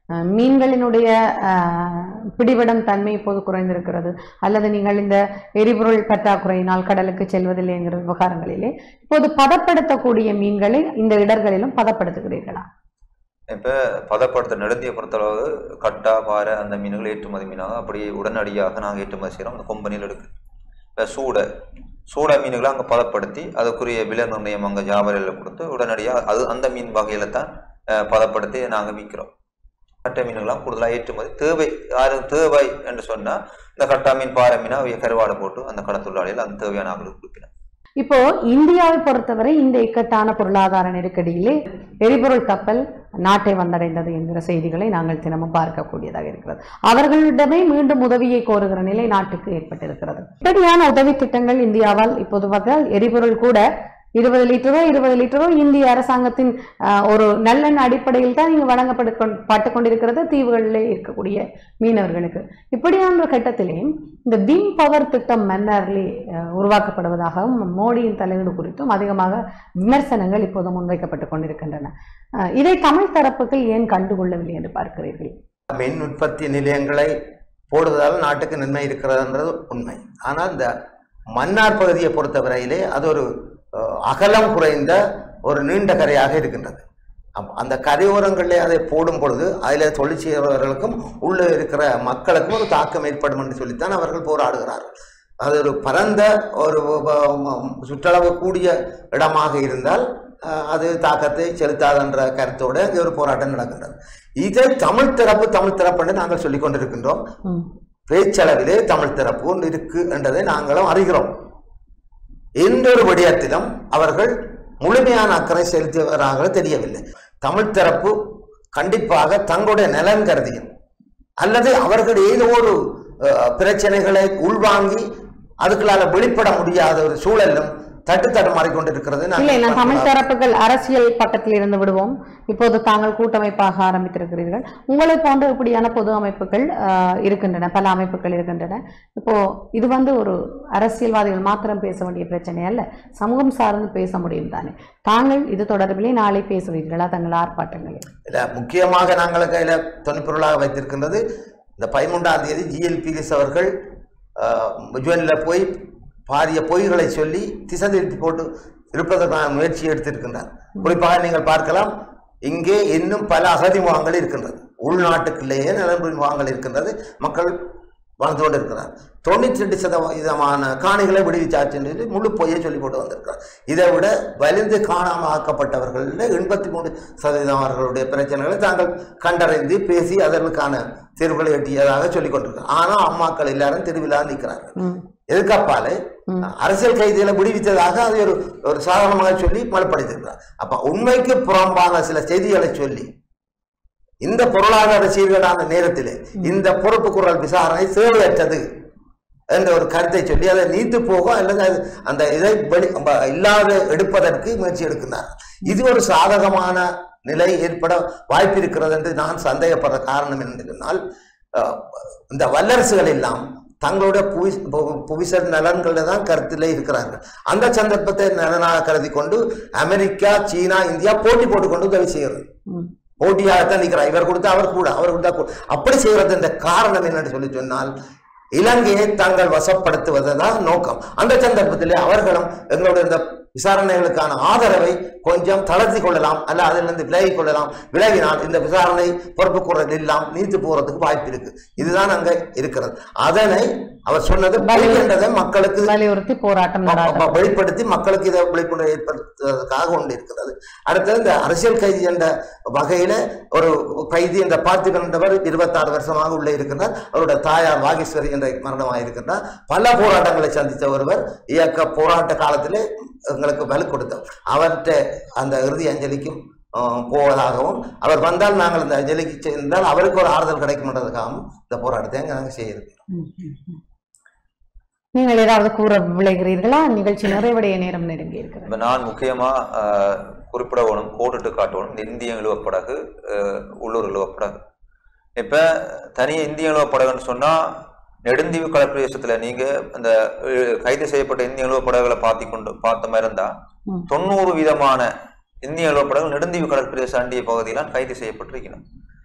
அஹ், மீன்களினுடைய அஹ், பிடிபடும் தன்மை இப்போது குறைந்திருக்கிறது அல்லது நீங்கள் இந்த எரிபொருள் பற்றாக்குறையினால் கடலுக்கு செல்வதில்லை என்கிற விவகாரங்களிலே இப்போது பதப்படுத்தக்கூடிய மீன்களை இந்த இடர்களிலும் பதப்படுத்துகிறீர்களா இப்ப பதப்படுத்த நெடுந்திய பொறுத்தளவு கட்டா பாறை அந்த மீன்கள் ஏற்றுமதி மீனாக அப்படியே உடனடியாக நாங்கள் ஏற்றுமதி செய்கிறோம் அந்த கொம்பனியில் இருக்கு இப்போ சூடை சூடை மீன்களை அங்கே பதப்படுத்தி அதுக்குரிய விலை நிர்ணயம் அங்கே வியாபாரியில் கொடுத்து உடனடியாக அது அந்த மீன் வகையில தான் அஹ், பதப்படுத்தி நாங்கள் விற்கிறோம் கட்டை மீன்கள்லாம் கூடுதலாக ஏற்றுமதி தேவை யாரும் தேவை என்று சொன்னால் இந்த கட்டா மீன் பாறை மீனை அவைய கருவாடை போட்டு அந்த கடத்தொழிலாளிகள் அந்த தேவையான ஆளுக்கு கொடுக்கிறோம் இப்போ இந்தியாவை பொறுத்தவரை இந்த இக்கட்டான பொருளாதார நெருக்கடியிலே எரிபொருள் கப்பல் நாட்டை வந்தடைந்தது என்கிற செய்திகளை நாங்கள் தினமும் பார்க்கக்கூடியதாக இருக்கிறது அவர்களிடமே மீண்டும் உதவியை கோருகிற நிலை நாட்டுக்கு ஏற்பட்டிருக்கிறது இப்படியான உதவி திட்டங்கள் இந்தியாவால் இப்போது பார்த்தால் எரிபொருள் கூட இருபது லிட்டரோ இருபது லிட்டரோ இந்திய அரசாங்கத்தின் ஆஹ், ஒரு நல்லெண்ண அடிப்படையில் தான் இங்கு வழங்கப்பட்டு கொண்- பட்டு கொண்டிருக்கிறது தீவுகளிலே இருக்கக்கூடிய மீனவர்களுக்கு இப்படியான ஒரு கட்டத்திலே இந்த விம் பவர் திட்டம் மன்னாரிலே அஹ், உருவாக்கப்படுவதாகவும் மோடியின் தலையீடு குறித்தும் அதிகமாக விமர்சனங்கள் இப்போது முன்வைக்கப்பட்டு கொண்டிருக்கின்றன அஹ், இதை தமிழ் தரப்புகள் ஏன் கண்டுகொள்ளவில்லை என்று பார்க்கிறீர்கள் மின் உற்பத்தி நிலையங்களை போடுவதால் நாட்டுக்கு நன்மை இருக்கிறதுன்றது உண்மை ஆனால் இந்த மன்னார் பகுதியை பொறுத்தவரையிலே அது ஒரு அஹ், அகலம் குறைந்த ஒரு நீண்ட கரையாக இருக்கின்றது அப்ப அந்த கரையோரங்களிலே அதை போடும் பொழுது அதில் தொழில் செய்கிறவர்களுக்கும் உள்ளே இருக்கிற மக்களுக்கும் ஒரு தாக்கம் ஏற்படும் என்று சொல்லித்தான் அவர்கள் போராடுகிறார்கள் அது ஒரு பரந்த ஒரு வ- சுற்றளவு கூடிய இடமாக இருந்தால் அஹ், அது தாக்கத்தை செலுத்தாதென்ற கருத்தோடு இங்கே ஒரு போராட்டம் நடக்கின்றது இதை தமிழ் தரப்பு தமிழ் தரப்பு என்று நாங்கள் சொல்லிக் கொண்டிருக்கின்றோம் ம். பேச்சளவிலே தமிழ் தரப்பு ஒன்று இருக்கு என்றதை நாங்களும் அறிகிறோம் எந்த ஒரு விடயத்திலும் அவர்கள் முழுமையான அக்கறை செலுத்துவதாக தெரியவில்லை தமிழ் தரப்பு கண்டிப்பாக தங்களுடைய நலன் கருதியும் அல்லது அவர்கள் ஏதோ ஒரு அஹ், பிரச்சனைகளை உள்வாங்கி அதுக்களால வெளிப்பட முடியாத ஒரு சூழலும் தட்டு தடுமாறி கொண்டிருக்கிறது இல்லை நான் தமிழ் நாங்கள் தரப்புகள் அரசியல் பக்கத்தில் இருந்து விடுவோம் இப்போது தாங்கள் கூட்டமைப்பாக ஆரம்பித்திருக்கிறீர்கள் உங்களை போன்ற இப்படியான பொது அமைப்புகள் ஆஹ், இருக்கின்றன பல அமைப்புகள் இருக்கின்றன இப்போ இது வந்து ஒரு அரசியல்வாதிகள் மாத்திரம் பேச வேண்டிய பிரச்சனை அல்ல சமூகம் சார்ந்து பேச முடியும் தானே தாங்கள் இது தொடர்பிலே நாளை பேசுவீர்களா தங்கள் ஆர்ப்பாட்டங்களில் இல்ல முக்கியமாக நாங்கள் கையில் துணைப்பொருளாக வைத்திருக்கின்றது இந்த பதிமூன்றாம் தேதி ஜிஎல்பிஎஸ் அவர்கள் முஜுவனில் போய் பாரிய பொய்களை சொல்லி திசை திருப்பி போட்டு இருப்பதற்கான முயற்சி எடுத்திருக்கின்றார் குறிப்பாக நீங்கள் பார்க்கலாம் இங்கே இன்னும் பல அகதி முகாம்கள் இருக்கின்றது உள்நாட்டுக்குள்ளேயே நலன்புரி முகாம்கள் இருக்கின்றது மக்கள் வாழ்ந்து கொண்டு இருக்கிறார் தொண்ணூற்றி ரெண்டு சதவீதமான காணிகளை விடுவிச்சாச்சு என்று சொல்லி முழு பொய்யை சொல்லி போட்டு வந்திருக்கிறார் இதை விட வலிந்து காணாமல் ஆக்கப்பட்டவர்களில் எண்பத்தி மூணு சதவீதம் அவர்களுடைய பிரச்சனைகளை தாங்கள் கண்டறிந்து பேசி அதற்கான தீர்வுகளை எட்டியதாக சொல்லிக் கொண்டிருக்கிறார் ஆனால் அம்மாக்கள் எல்லாரும் திருவிழா நிற்கிறார்கள் ம் எதுக்கப்பாலே அரசியல் கைதிகளை விடுவித்ததாக அது ஒரு ஒரு சாதாரணமாக சொல்லி மறுபடுத்திருக்கிறார் அப்ப உண்மைக்கு புறம்பான சில செய்திகளை சொல்லி இந்த பொருளாதார சீர்கேடான நேரத்திலே இந்த பொறுப்பு குரல் விசாரணை தேவையற்றது என்ற ஒரு கருத்தை சொல்லி அதை நீத்து போக அல்லது அது அந்த இதை வெளி ப- இல்லாத எடுப்பதற்கு முயற்சி எடுக்கின்றார் இது ஒரு சாதகமான நிலை ஏற்பட வாய்ப்பு இருக்கிறது என்று நான் சந்தேகப்படுற காரணம் என்று சொன்னால் அஹ், இந்த வல்லரசுகள் எல்லாம் தங்களுடைய புவி பு- புவிசார் நலன்களில் தான் கருத்திலே இருக்கிறார்கள் அந்த சந்தர்ப்பத்தை நலனாக கருதி கொண்டு அமெரிக்கா சீனா இந்தியா போட்டி போட்டுக்கொண்டு உதவி செய்கிறது ம் போட்டியாகத்தான் நிற்கிறார் இவர் கொடுத்தா அவர் கூட அவர் கொடுத்தா கூட அப்படி செய்யறது இந்த காரணம் என்னன்னு சொல்லி சொன்னால் இலங்கையை தாங்கள் வசப்படுத்துவதுதான் நோக்கம் அந்த சந்தர்ப்பத்திலே அவர்களும் எங்களுடைய இந்த விசாரணைகளுக்கான ஆதரவை கொஞ்சம் தளர்த்தி கொள்ளலாம் அல்ல அதிலிருந்து விலகிக் கொள்ளலாம் விலகினால் இந்த விசாரணை பொறுப்பு கூறது எல்லாம் நீத்து போறதுக்கு வாய்ப்பு இருக்கு இதுதான் அங்க இருக்கிறது அதனை அவர் சொன்னது பலிகின்றதை மக்களுக்கு வலியுறுத்தி போராட்டம் நடாத்த அப்ப வெளிப்படுத்தி மக்களுக்கு இதை விழிப்புணர்வு ஏற்படுத்துவதற்காக கொண்டு இருக்கிறது அடுத்தது இந்த அரசியல் கைதி என்ற வகையில ஒரு கைதி என்ற பார்த்திபன் என்றவர் இருபத்தாறு வருஷமாக உள்ளே இருக்கின்றார் அவருடைய தாயார் வாகேஸ்வரி என்ற மரணமாக இருக்கின்றார் பல போராட்டங்களை சந்தித்த ஒருவர் இயக்க போராட்ட காலத்திலே எங்களுக்கு வலு கொடுத்தவர் அவர்கிட்ட அந்த இறுதி அஞ்சலிக்கும் அஹ், போவதாகவும் அவர் வந்தால் நாங்கள் இந்த அஞ்சலிக்கு சென்றால் அவருக்கு ஒரு ஆறுதல் கிடைக்கும்ன்றதுக்காகவும் இந்த போராட்டத்தை நாங்கள் செய்ய இருக்கிறோம் ம், ம், ம். நீங்கள் ஏதாவது கூற விளைகிறீர்களா நிகழ்ச்சி நிறைவடைய நேரம் நெருங்கி இருக்கிறது இப்ப நான் முக்கியமா ஆஹ், குறிப்பிட வேணும் கோடிட்டு காட்டணும் இந்த இந்திய இழுவப்படகு ஆஹ், உள்ளூர் இழுவப்படகு இப்ப தனிய இந்திய இழுவப்படகுன்னு சொன்னா நெடுந்தீவு கடற்பிரதேசத்துல நீங்க அந்த அஹ், கைது செய்யப்பட்ட இந்திய இழுவப்படகுகளை பார்த்தி கொண்டு பார்த்த மாதிரி இருந்தா ம். தொண்ணூறு விதமான இந்திய இழுவப்படகுகள் நெடுந்தீவு கடற்பிரதேச அண்டிய பகுதியிலாம் கைது செய்யப்பட்டிருக்கணும்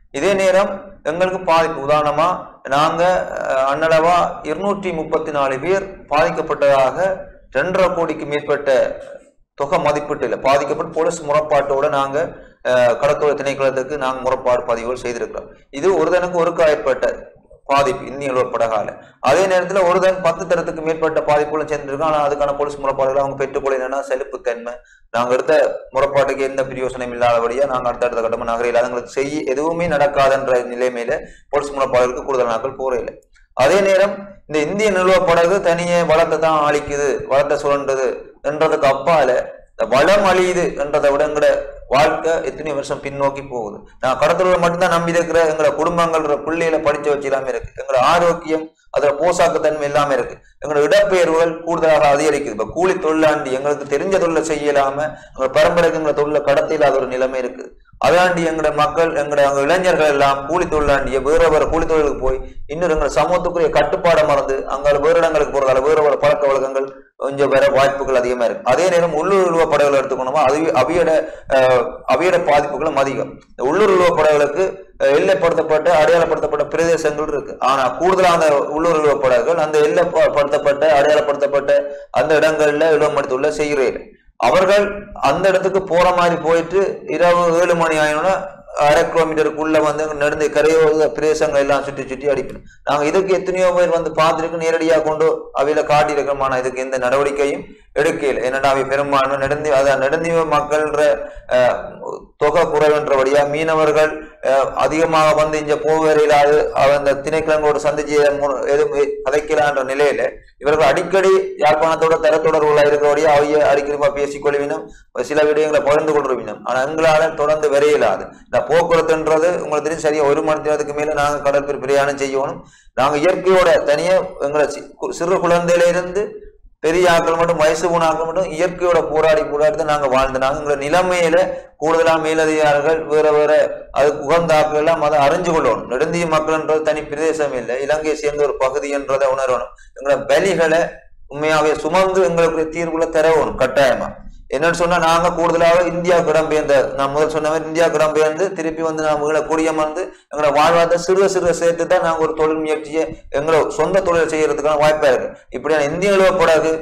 இதே நேரம் எங்களுக்கு பாதிப்பு உதாரணமா நாங்க அஹ், அண்ணளவா இருநூற்றி முப்பத்தி நாலு பேர் பாதிக்கப்பட்டதாக ரெண்டரை கோடிக்கு மேற்பட்ட தொகை மதிப்பீட்டில் பாதிக்கப்பட்டு போலீஸ் முறைப்பாட்டோட நாங்க அஹ், கடற்கரை திணைக்களத்துக்கு நாங்க முறைப்பாடு பதிவுகள் செய்திருக்கிறோம் இது ஒருதனுக்கு ஒருக்கா ஏற்பட்ட பாதிப்பு இன்னியல் படகால அதே நேரத்துல ஒருதன் பத்து தரத்துக்கு மேற்பட்ட பாதிப்புகளும் சேர்ந்துருக்கோம் ஆனா அதுக்கான போலீஸ் முறைப்பாடுகள் அவங்க பெற்றுக்கொள்ள என்னன்னா செலுப்புத்தன்மை நாங்க எடுத்த முறைப்பாட்டுக்கு எந்த பிரயோசனம் இல்லாதபடியா நாங்க அடுத்த அடுத்த கட்டமா நகரையில் அதுங்களுக்கு செய்ய எதுவுமே நடக்காதுன்ற நிலைமையில போலீஸ் முறைப்பாடுகளுக்கு கூடுதல் நாட்கள் போறையில அதே நேரம் இந்த இந்திய நிறுவ படகு தனியே வளத்தை தான் அழிக்குது வளத்தை சுரண்டுது என்றதுக்கு அப்பால இந்த வளம் அழியுது என்றதை விட எங்கட வாழ்க்கை எத்தனை வருஷம் பின்னோக்கி போகுது நான் கடத்தொழில மட்டும்தான் நம்பி இருக்கிற எங்களோட குடும்பங்களோட பிள்ளைகளை படிச்ச வச்சு எல்லாமே இருக்கு எங்களோட ஆரோக்கியம் அதோட போசாக்குத்தன்மை எல்லாமே இருக்கு எங்களோட இடப்பெயர்வுகள் கூடுதலாக அதிகரிக்குது இப்ப கூலி தொழிலாண்டி எங்களுக்கு தெரிஞ்ச தொழிலை செய்யலாம எங்களோட பரம்பரைக்கு எங்களோட தொழிலை கடத்த இல்லாத ஒரு நிலைமை இருக்குது அதாண்டி எங்களோட மக்கள் எங்களோட அங்க இளைஞர்கள் எல்லாம் கூலி தொழிலாண்டிய வேற வேற கூலி தொழிலுக்கு போய் இன்னொரு எங்களோட சமூகத்துக்குரிய கட்டுப்பாடை மறந்து அங்க வேற இடங்களுக்கு போறதால வேற வேற பழக்க வழக்கங்கள் கொஞ்சம் வேற வாய்ப்புகள் அதிகமா இருக்கு அதே நேரம் உள்ளூர் உருவ படகுகள் எடுத்துக்கணுமா அது அவையோட அஹ், அவையோட பாதிப்புகளும் அதிகம் இந்த உள்ளூர் உருவ படகுகளுக்கு அஹ், எல்லைப்படுத்தப்பட்ட அடையாளப்படுத்தப்பட்ட பிரதேசங்கள் இருக்கு ஆனா கூடுதலான அந்த உள்ளூர் உருவ படகுகள் அந்த எல்லைப்படுத்தப்பட்ட அடையாளப்படுத்தப்பட்ட அந்த இடங்கள்ல இடமடுத்துள்ள செய்கிறேன் அவர்கள் அந்த இடத்துக்கு போற மாதிரி போயிட்டு இரவு ஏழு மணி ஆயினோன்னா அரை கிலோமீட்டருக்குள்ள வந்து நடந்து கரையோர பிரதேசங்கள் எல்லாம் சுற்றி சுற்றி அடிக்கணும் நாங்க இதுக்கு எத்தனையோ பேர் வந்து பார்த்துருக்கு நேரடியாக கொண்டு அவையில காட்டியிருக்கோம் ஆனா இதுக்கு எந்த நடவடிக்கையும் எடுக்கல என்னடா அவை பெரும்பான்மை நெடுந்தி அதான் நெடுந்தீவு மக்கள்ன்ற அஹ், தொகை குறைவென்றபடியா மீனவர்கள் அஹ், அதிகமாக வந்து இங்க போவரையிலாது அந்த திணைக்கிழங்கோடு சந்திச்சு மு- எதுவும் கதைக்கலான்ற நிலையில இவர்கள் அடிக்கடி யாழ்ப்பாணத்தோட தரத்தொடர்புல இருக்கிறபடியா அவைய அடிக்கடி பேசிக்கொள்வினும் சில விடயங்களை பகிர்ந்து கொள்வினும் ஆனா எங்களால தொடர்ந்து விரையிலாது இந்த போக்குவரத்துன்றது உங்களுக்கு தெரியும் சரியா ஒரு மணி நேரத்துக்கு மேல நாங்க கடற்பேர் பிரயாணம் செய்யணும் நாங்க இயற்கையோட தனியா எங்களை சி- கு- சிறு குழந்தையில இருந்து பெரிய ஆட்கள் மட்டும் வயசு போன ஆட்கள் மட்டும் இயற்கையோட போராடி போராடி தான் நாங்க வாழ்ந்து நாங்க எங்களை நிலைமையில கூடுதலா மேலதிகாரிகள் வேற வேற அதுக்கு உகந்த ஆட்கள் எல்லாம் அதை அறிஞ்சு கொள்ளணும் நெடுந்திய மக்கள்ன்றது தனி பிரதேசம் இல்லை இலங்கையை சேர்ந்த ஒரு பகுதி என்றதை உணரணும் எங்களை பலிகளை உண்மையாவே சுமந்து எங்களுக்கு தீர்வுகளை தரணும் கட்டாயமா என்னன்னு சொன்னா நாங்க கூடுதலாக இந்தியா இடம்பெயர்ந்த நான் முதல் சொன்ன மாதிரி இந்தியா இடம்பெயர்ந்து திருப்பி வந்து நாம எங்களை குடியமர்ந்து எங்களோட வாழ்வாதார சிறு சிறு சேர்த்து தான் நாங்க ஒரு தொழில் முயற்சியை எங்களை சொந்த தொழில் செய்யறதுக்கான வாய்ப்பா இருக்கு இப்படியான இந்திய நிலவப்படாது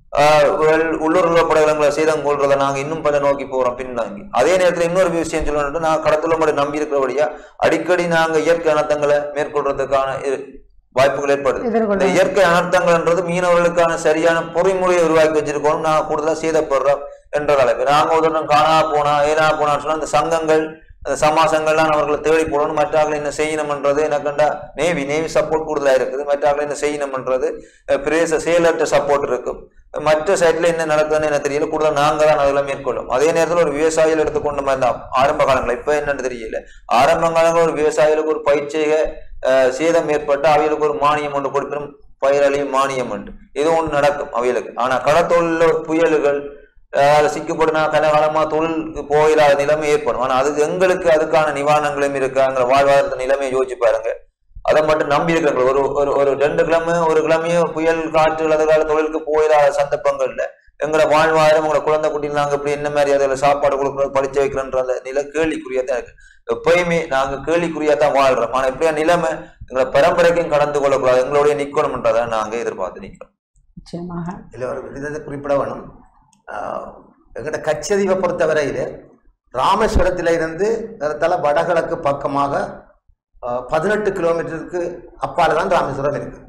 உள்ளூர் நிலப்படங்களை சேதம் கொள்றதை நாங்க இன்னும் பல நோக்கி போறோம் பின்வாங்கி அதே நேரத்துல இன்னொரு விஷயம் சொல்லணும் நான் கடத்துல மட்டும் நம்பி இருக்கிறபடியா அடிக்கடி நாங்க இயற்கை அனர்த்தங்களை மேற்கொள்றதுக்கான இ- வாய்ப்புகள் ஏற்படுது இந்த எதிர்கொள்ள இயற்கை அனர்த்தங்கள்ன்றது மீனவர்களுக்கான சரியான பொறிமுறையை உருவாக்கி வச்சிருக்கோம் நாங்க கூடுதலா சேதப்படுறோம் என்றதால இப்ப நாங்க உதாரணம் காணா போனா ஏனா போனான்னு சொன்னா அந்த சங்கங்கள் அந்த சமாசங்கள்லாம் அவர்களை தேடி போடணும் மற்றாக்களை என்ன செய்யணும்ன்றது எனக்குண்டா நேவி நேவி சப்போர்ட் கூடுதலா இருக்குது மற்றாக்களை என்ன செய்யணும்ன்றது அஹ், பிரதேச செயலற்ற சப்போர்ட் இருக்கும் மற்ற சைட்ல என்ன நடக்குதுன்னு எனக்கு தெரியல கூடுதல் நாங்க தான் அதெல்லாம் மேற்கொள்ளும் அதே நேரத்தில் ஒரு விவசாயிகள் எடுத்துக்கொண்ட மாதிரி தான் ஆரம்ப காலங்கள் இப்ப என்னன்னு தெரியல ஆரம்ப காலங்கள் ஒரு விவசாயிகளுக்கு ஒரு பயிற்சியை அஹ், சேதம் ஏற்பட்டு அவைகளுக்கு ஒரு மானியம் ஒன்று கொடுக்கணும் பயிரழியும் மானியம் உண்டு இது ஒன்று நடக்கும் அவைகளுக்கு ஆனா கடத்தொழில ஒரு புயல்கள் அஹ், அதுல சிக்கப்பட்டுனா கனகாலமா தொழிலுக்கு போயிடாத நிலைமை ஏற்படும் ஆனா அதுக்கு எங்களுக்கு அதுக்கான நிவாரணங்களும் இருக்கு அங்க வாழ்வாதார நிலைமையை யோசிச்சு பாருங்க அதை மட்டும் நம்பி இருக்கிறாங்க ஒரு ஒரு ஒரு ரெண்டு கிழமை ஒரு கிழமையோ புயல் காற்று அதுக்கால தொழிலுக்கு போயிடாத சந்தர்ப்பங்கள்ல எங்களோட வாழ்வாதாரம் உங்களோட குழந்தை குட்டிகள் நாங்க இப்படி என்ன மாதிரி அதில் சாப்பாடு கொடுக்குறோம் படிச்சு வைக்கிறோன்ற அந்த நிலை கேள்விக்குறியா தான் இருக்கு எப்பயுமே நாங்க கேள்விக்குறியா தான் வாழ்றோம் ஆனா இப்படியா நிலைமை எங்களை பரம்பரைக்கும் கடந்து கொள்ளக்கூடாது எங்களுடைய நிக்கணும்ன்றதை நாங்க எதிர்பார்த்து நிக்கிறோம் நிச்சயமாக இதில் ஒரு விதத்தை குறிப்பிட வேணும் ஆஹ் எங்கள்கிட்ட கச்சதீவை பொறுத்தவரையில் ராமேஸ்வரத்தில் இருந்து தல வடகிழக்கு பக்கமாக ஆஹ் பதினெட்டு கிலோமீட்டருக்கு அப்பால தான் ராமேஸ்வரம் இருக்கு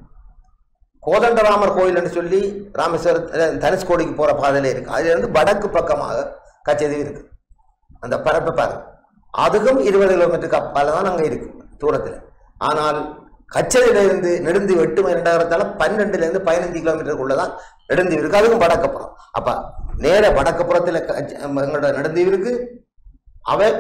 கோதண்டராமர் கோயில்னு சொல்லி ராமேஸ்வரம் தனுஷ்கோடிக்கு போகிற பாதையில இருக்கு அதுல இருந்து வடக்கு பக்கமாக கச்சதீவு இருக்கு அந்த பரப்பு பாதை அதுக்கும் இருபது கிலோமீட்டருக்கு அப்பால தான் அங்கே இருக்கு தூரத்தில் ஆனால் கச்சேரியில இருந்து நெடுந்தீவு எட்டு மணி ரெண்டாயிரத்தால பன்னெண்டுல இருந்து பதினஞ்சு கிலோமீட்டருக்குள்ள தான் நெடுந்தீவு இருக்கு அதுக்கும் வடக்கப்புறம் அப்ப நேர வடக்கப்புறத்தில் எங்களோட நெடுந்தீவு இருக்கு அவன்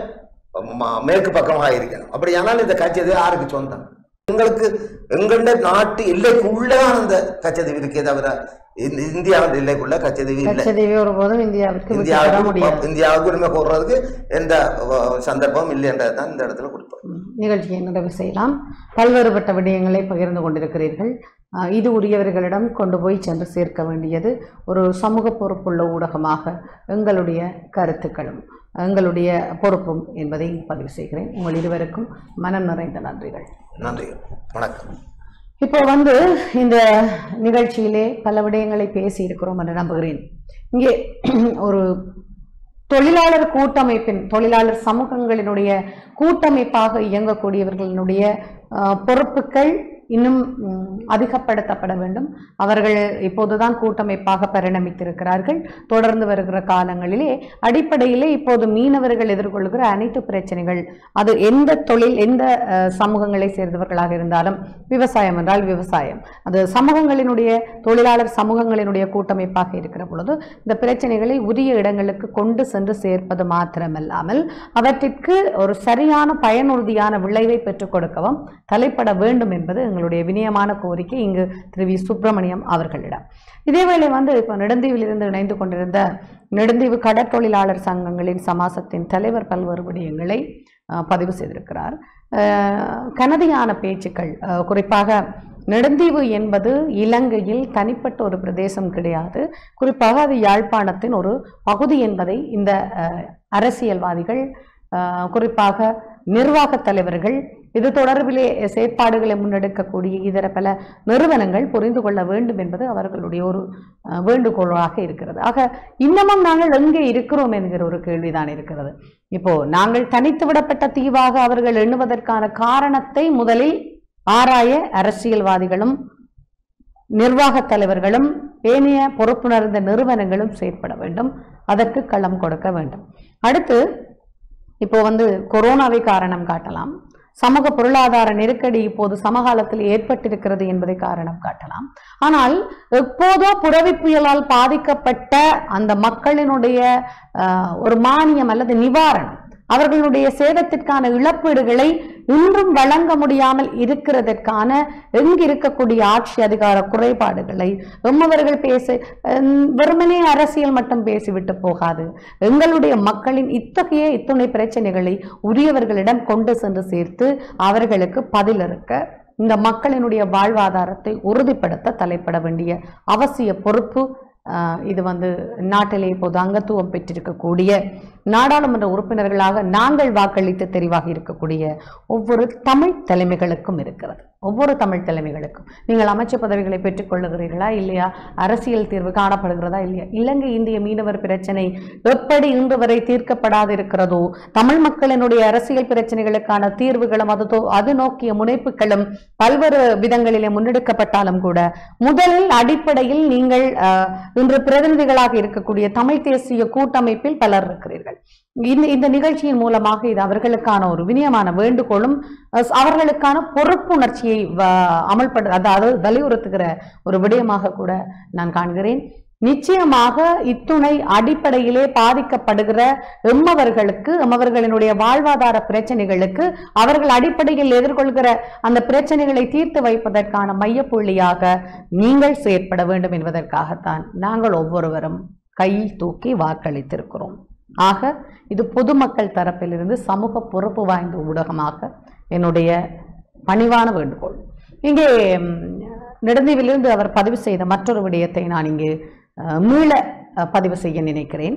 ம- மேற்கு பக்கமாக இருக்கணும் அப்படியானால் இந்த கச்சேரி யாருக்கு சொந்தம் எங்களுக்கு எங்கள்ட நாட்டு எல்லைக்குள்ளதான் அந்த கச்சதீவு இருக்கே தவிர இந்த இந்தியாவின் எல்லைக்குள்ள கச்சதீவு இல்லை கச்சதீவு ஒருபோதும் இந்தியாவிற்கு விட்டு தர இந்தியாவுக்கு முடியாது இந்தியாவுக்கு உரிமை கோர்றதுக்கு எந்த அஹ், சந்தர்ப்பமும் இல்லைன்றது தான் இந்த இடத்துல குறிப்பிடும் நிகழ்ச்சியை நிறைவு செய்யலாம் பல்வேறுபட்ட விடயங்களை பகிர்ந்து கொண்டிருக்கிறீர்கள் அஹ், இது உரியவர்களிடம் கொண்டு போய் சென்று சேர்க்க வேண்டியது ஒரு சமூக பொறுப்புள்ள ஊடகமாக எங்களுடைய கருத்துக்களும் எங்களுடைய பொறுப்பும் என்பதை பதிவு செய்கிறேன் உங்கள் இருவருக்கும் மனம் நிறைந்த நன்றிகள் நன்றி வணக்கம் இப்போ வந்து இந்த நிகழ்ச்சியிலே பல விடயங்களை பேசி இருக்கிறோம் என்று நம்புகிறேன் இங்கே ஒரு தொழிலாளர் கூட்டமைப்பின் தொழிலாளர் சமூகங்களினுடைய கூட்டமைப்பாக இயங்கக்கூடியவர்களினுடைய அஹ், பொறுப்புகள் இன்னும் ம், அதிகப்படுத்தப்பட வேண்டும் அவர்கள் இப்போதுதான் கூட்டமைப்பாக பரிணமித்திருக்கிறார்கள் தொடர்ந்து வருகிற காலங்களிலே அடிப்படையிலே இப்போது மீனவர்கள் எதிர்கொள்கிற அனைத்து பிரச்சனைகள் அது எந்த தொழில் எந்த அஹ், சமூகங்களை சேர்ந்தவர்களாக இருந்தாலும் விவசாயம் என்றால் விவசாயம் அது சமூகங்களினுடைய தொழிலாளர் சமூகங்களினுடைய கூட்டமைப்பாக இருக்கிற பொழுது இந்த பிரச்சனைகளை உரிய இடங்களுக்கு கொண்டு சென்று சேர்ப்பது மாத்திரமல்லாமல் அவற்றிற்கு ஒரு சரியான பயனுறுதியான விளைவை பெற்றுக் கொடுக்கவும் தலைப்பட வேண்டும் என்பது எங்களுடைய வினயமான கோரிக்கை இங்கு திரு வி சுப்பிரமணியம் அவர்களிடம் இதேவேளை வந்து இப்போ நெடுந்தீவிலிருந்து இணைந்து கொண்டிருந்த நெடுந்தீவு கடற்தொழிலாளர் சங்கங்களின் சமாசத்தின் தலைவர் பல்வேறு விடயங்களை அஹ், பதிவு செய்திருக்கிறார் அஹ், கனதியான பேச்சுக்கள் அஹ், குறிப்பாக நெடுந்தீவு என்பது இலங்கையில் தனிப்பட்ட ஒரு பிரதேசம் கிடையாது குறிப்பாக அது யாழ்ப்பாணத்தின் ஒரு பகுதி என்பதை இந்த அஹ், அரசியல்வாதிகள் அஹ், குறிப்பாக நிர்வாகத் தலைவர்கள் இது தொடர்பிலே செயற்பாடுகளை முன்னெடுக்கக்கூடிய இதர பல நிறுவனங்கள் புரிந்து கொள்ள வேண்டும் என்பது அவர்களுடைய ஒரு அஹ், வேண்டுகோளாக இருக்கிறது ஆக இன்னமும் நாங்கள் எங்கே இருக்கிறோம் என்கிற ஒரு கேள்விதான் இருக்கிறது இப்போ நாங்கள் தனித்து விடப்பட்ட தீவாக அவர்கள் எண்ணுவதற்கான காரணத்தை முதலில் ஆராய அரசியல்வாதிகளும் நிர்வாகத் தலைவர்களும் ஏனைய பொறுப்புணர்ந்த நிறுவனங்களும் செயற்பட வேண்டும் அதற்கு களம் கொடுக்க வேண்டும் அடுத்து இப்போ வந்து கொரோனாவை காரணம் காட்டலாம் சமூக பொருளாதார நெருக்கடி இப்போது சமகாலத்தில் ஏற்பட்டிருக்கிறது என்பதை காரணம் காட்டலாம் ஆனால் எப்போதோ புரவி புயலால் பாதிக்கப்பட்ட அந்த மக்களினுடைய ஆஹ், ஒரு மானியம் அல்லது நிவாரணம் அவர்களுடைய சேதத்திற்கான இழப்பீடுகளை இன்றும் வழங்க முடியாமல் இருக்கிறதற்கான எங்கு இருக்கக்கூடிய ஆட்சி அதிகார குறைபாடுகளை எம்மவர்கள் பேச ஹம், வெறுமனே அரசியல் மட்டும் பேசிவிட்டு போகாது எங்களுடைய மக்களின் இத்தகைய இத்துணை பிரச்சனைகளை உரியவர்களிடம் கொண்டு சென்று சேர்த்து அவர்களுக்கு பதிலிருக்க இந்த மக்களினுடைய வாழ்வாதாரத்தை உறுதிப்படுத்த தலைப்பட வேண்டிய அவசிய பொறுப்பு ஆஹ், இது வந்து நாட்டிலே இப்போது அங்கத்துவம் பெற்றிருக்கக்கூடிய நாடாளுமன்ற உறுப்பினர்களாக நாங்கள் வாக்களித்து தெரிவாக இருக்கக்கூடிய ஒவ்வொரு தமிழ் தலைமைகளுக்கும் இருக்கிறது ஒவ்வொரு தமிழ் தலைமைகளுக்கும் நீங்கள் அமைச்சர் பதவிகளை பெற்றுக்கொள்ளுகிறீர்களா இல்லையா அரசியல் தீர்வு காணப்படுகிறதா இல்லையா இலங்கை இந்திய மீனவர் பிரச்சனை எப்படி இன்று வரை தீர்க்கப்படாது இருக்கிறதோ தமிழ் மக்களினுடைய அரசியல் பிரச்சனைகளுக்கான தீர்வுகளும் அது தோ- அது நோக்கிய முனைப்புகளும் பல்வேறு விதங்களிலே முன்னெடுக்கப்பட்டாலும் கூட முதலில் அடிப்படையில் நீங்கள் அஹ், இன்று பிரதிநிதிகளாக இருக்கக்கூடிய தமிழ் தேசிய கூட்டமைப்பில் பலர் இருக்கிறீர்கள் இந்த இந்த நிகழ்ச்சியின் மூலமாக இது அவர்களுக்கான ஒரு வினயமான வேண்டுகோளும் அஹ், அவர்களுக்கான பொறுப்புணர்ச்சியை வ- அமல்படு அதாவது வலியுறுத்துகிற ஒரு விடயமாக கூட நான் காண்கிறேன் நிச்சயமாக இத்துணை அடிப்படையிலே பாதிக்கப்படுகிற எம்மவர்களுக்கு எம்மவர்களினுடைய வாழ்வாதார பிரச்சனைகளுக்கு அவர்கள் அடிப்படையில் எதிர்கொள்கிற அந்த பிரச்சனைகளை தீர்த்து வைப்பதற்கான மையப்புள்ளியாக நீங்கள் செயற்பட வேண்டும் என்பதற்காகத்தான் நாங்கள் ஒவ்வொருவரும் கை தூக்கி வாக்களித்திருக்கிறோம் ஆக இது பொதுமக்கள் தரப்பிலிருந்து சமூக பொறுப்பு வாய்ந்த ஊடகமாக என்னுடைய பணிவான வேண்டுகோள் இங்கே ம், நெடுந்தீவிலிருந்து அவர் பதிவு செய்த மற்றொரு விடயத்தை நான் இங்கு அஹ், மீள அஹ், பதிவு செய்ய நினைக்கிறேன்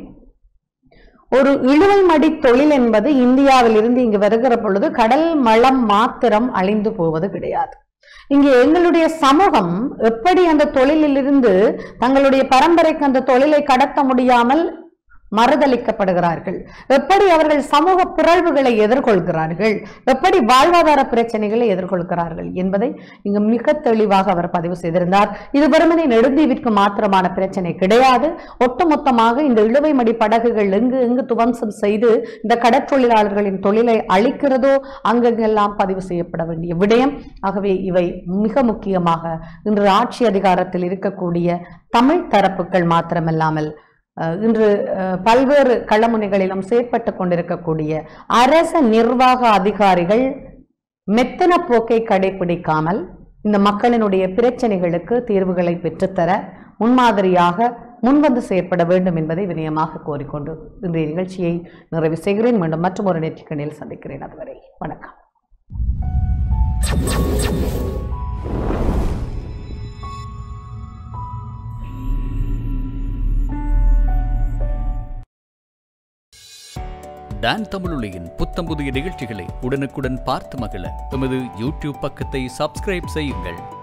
ஒரு இழுவை மடி தொழில் என்பது இந்தியாவில் இருந்து இங்கு வருகிற பொழுது கடல் மலம் மாத்திரம் அழிந்து போவது கிடையாது இங்கே எங்களுடைய சமூகம் எப்படி அந்த தொழிலிலிருந்து தங்களுடைய பரம்பரைக்கு அந்த தொழிலை கடத்த முடியாமல் மறுதளிக்கப்படுகிறார்கள் எப்படி அவர்கள் சமூக பிறழ்வுகளை எதிர்கொள்கிறார்கள் எப்படி வாழ்வாதார பிரச்சனைகளை எதிர்கொள்கிறார்கள் என்பதை இங்கு மிக தெளிவாக அவர் பதிவு செய்திருந்தார் இது வெறுமனே நெடுந்தீவிற்கு மாத்திரமான பிரச்சனை கிடையாது ஒட்டுமொத்தமாக இந்த இழுவை மடி படகுகள் எங்கு எங்கு துவம்சம் செய்து இந்த கடற்றொழிலாளர்களின் தொழிலை அழிக்கிறதோ அங்கெங்கெல்லாம் பதிவு செய்யப்பட வேண்டிய விடயம் ஆகவே இவை மிக முக்கியமாக இன்று ஆட்சி அதிகாரத்தில் இருக்கக்கூடிய தமிழ் தரப்புகள் மாத்திரமல்லாமல் அஹ், இன்று அஹ், பல்வேறு களமுனைகளிலும் செயற்பட்டு கொண்டிருக்கக்கூடிய அரச நிர்வாக அதிகாரிகள் மெத்தன போக்கை கடைபிடிக்காமல் இந்த மக்களினுடைய பிரச்சனைகளுக்கு தீர்வுகளை பெற்றுத்தர முன்மாதிரியாக முன்வந்து செயற்பட வேண்டும் என்பதை வினயமாக கோரிக்கொண்டு இன்றைய நிகழ்ச்சியை நிறைவு செய்கிறேன் மீண்டும் மற்றும் ஒரு நெற்றிக்கண்ணில் சந்திக்கிறேன் அதுவரை வணக்கம் டான் தமிழொலியின் புத்தம் புதிய நிகழ்ச்சிகளை உடனுக்குடன் பார்த்து மகிழ எமது யூடியூப் பக்கத்தை சப்ஸ்கிரைப் செய்யுங்கள்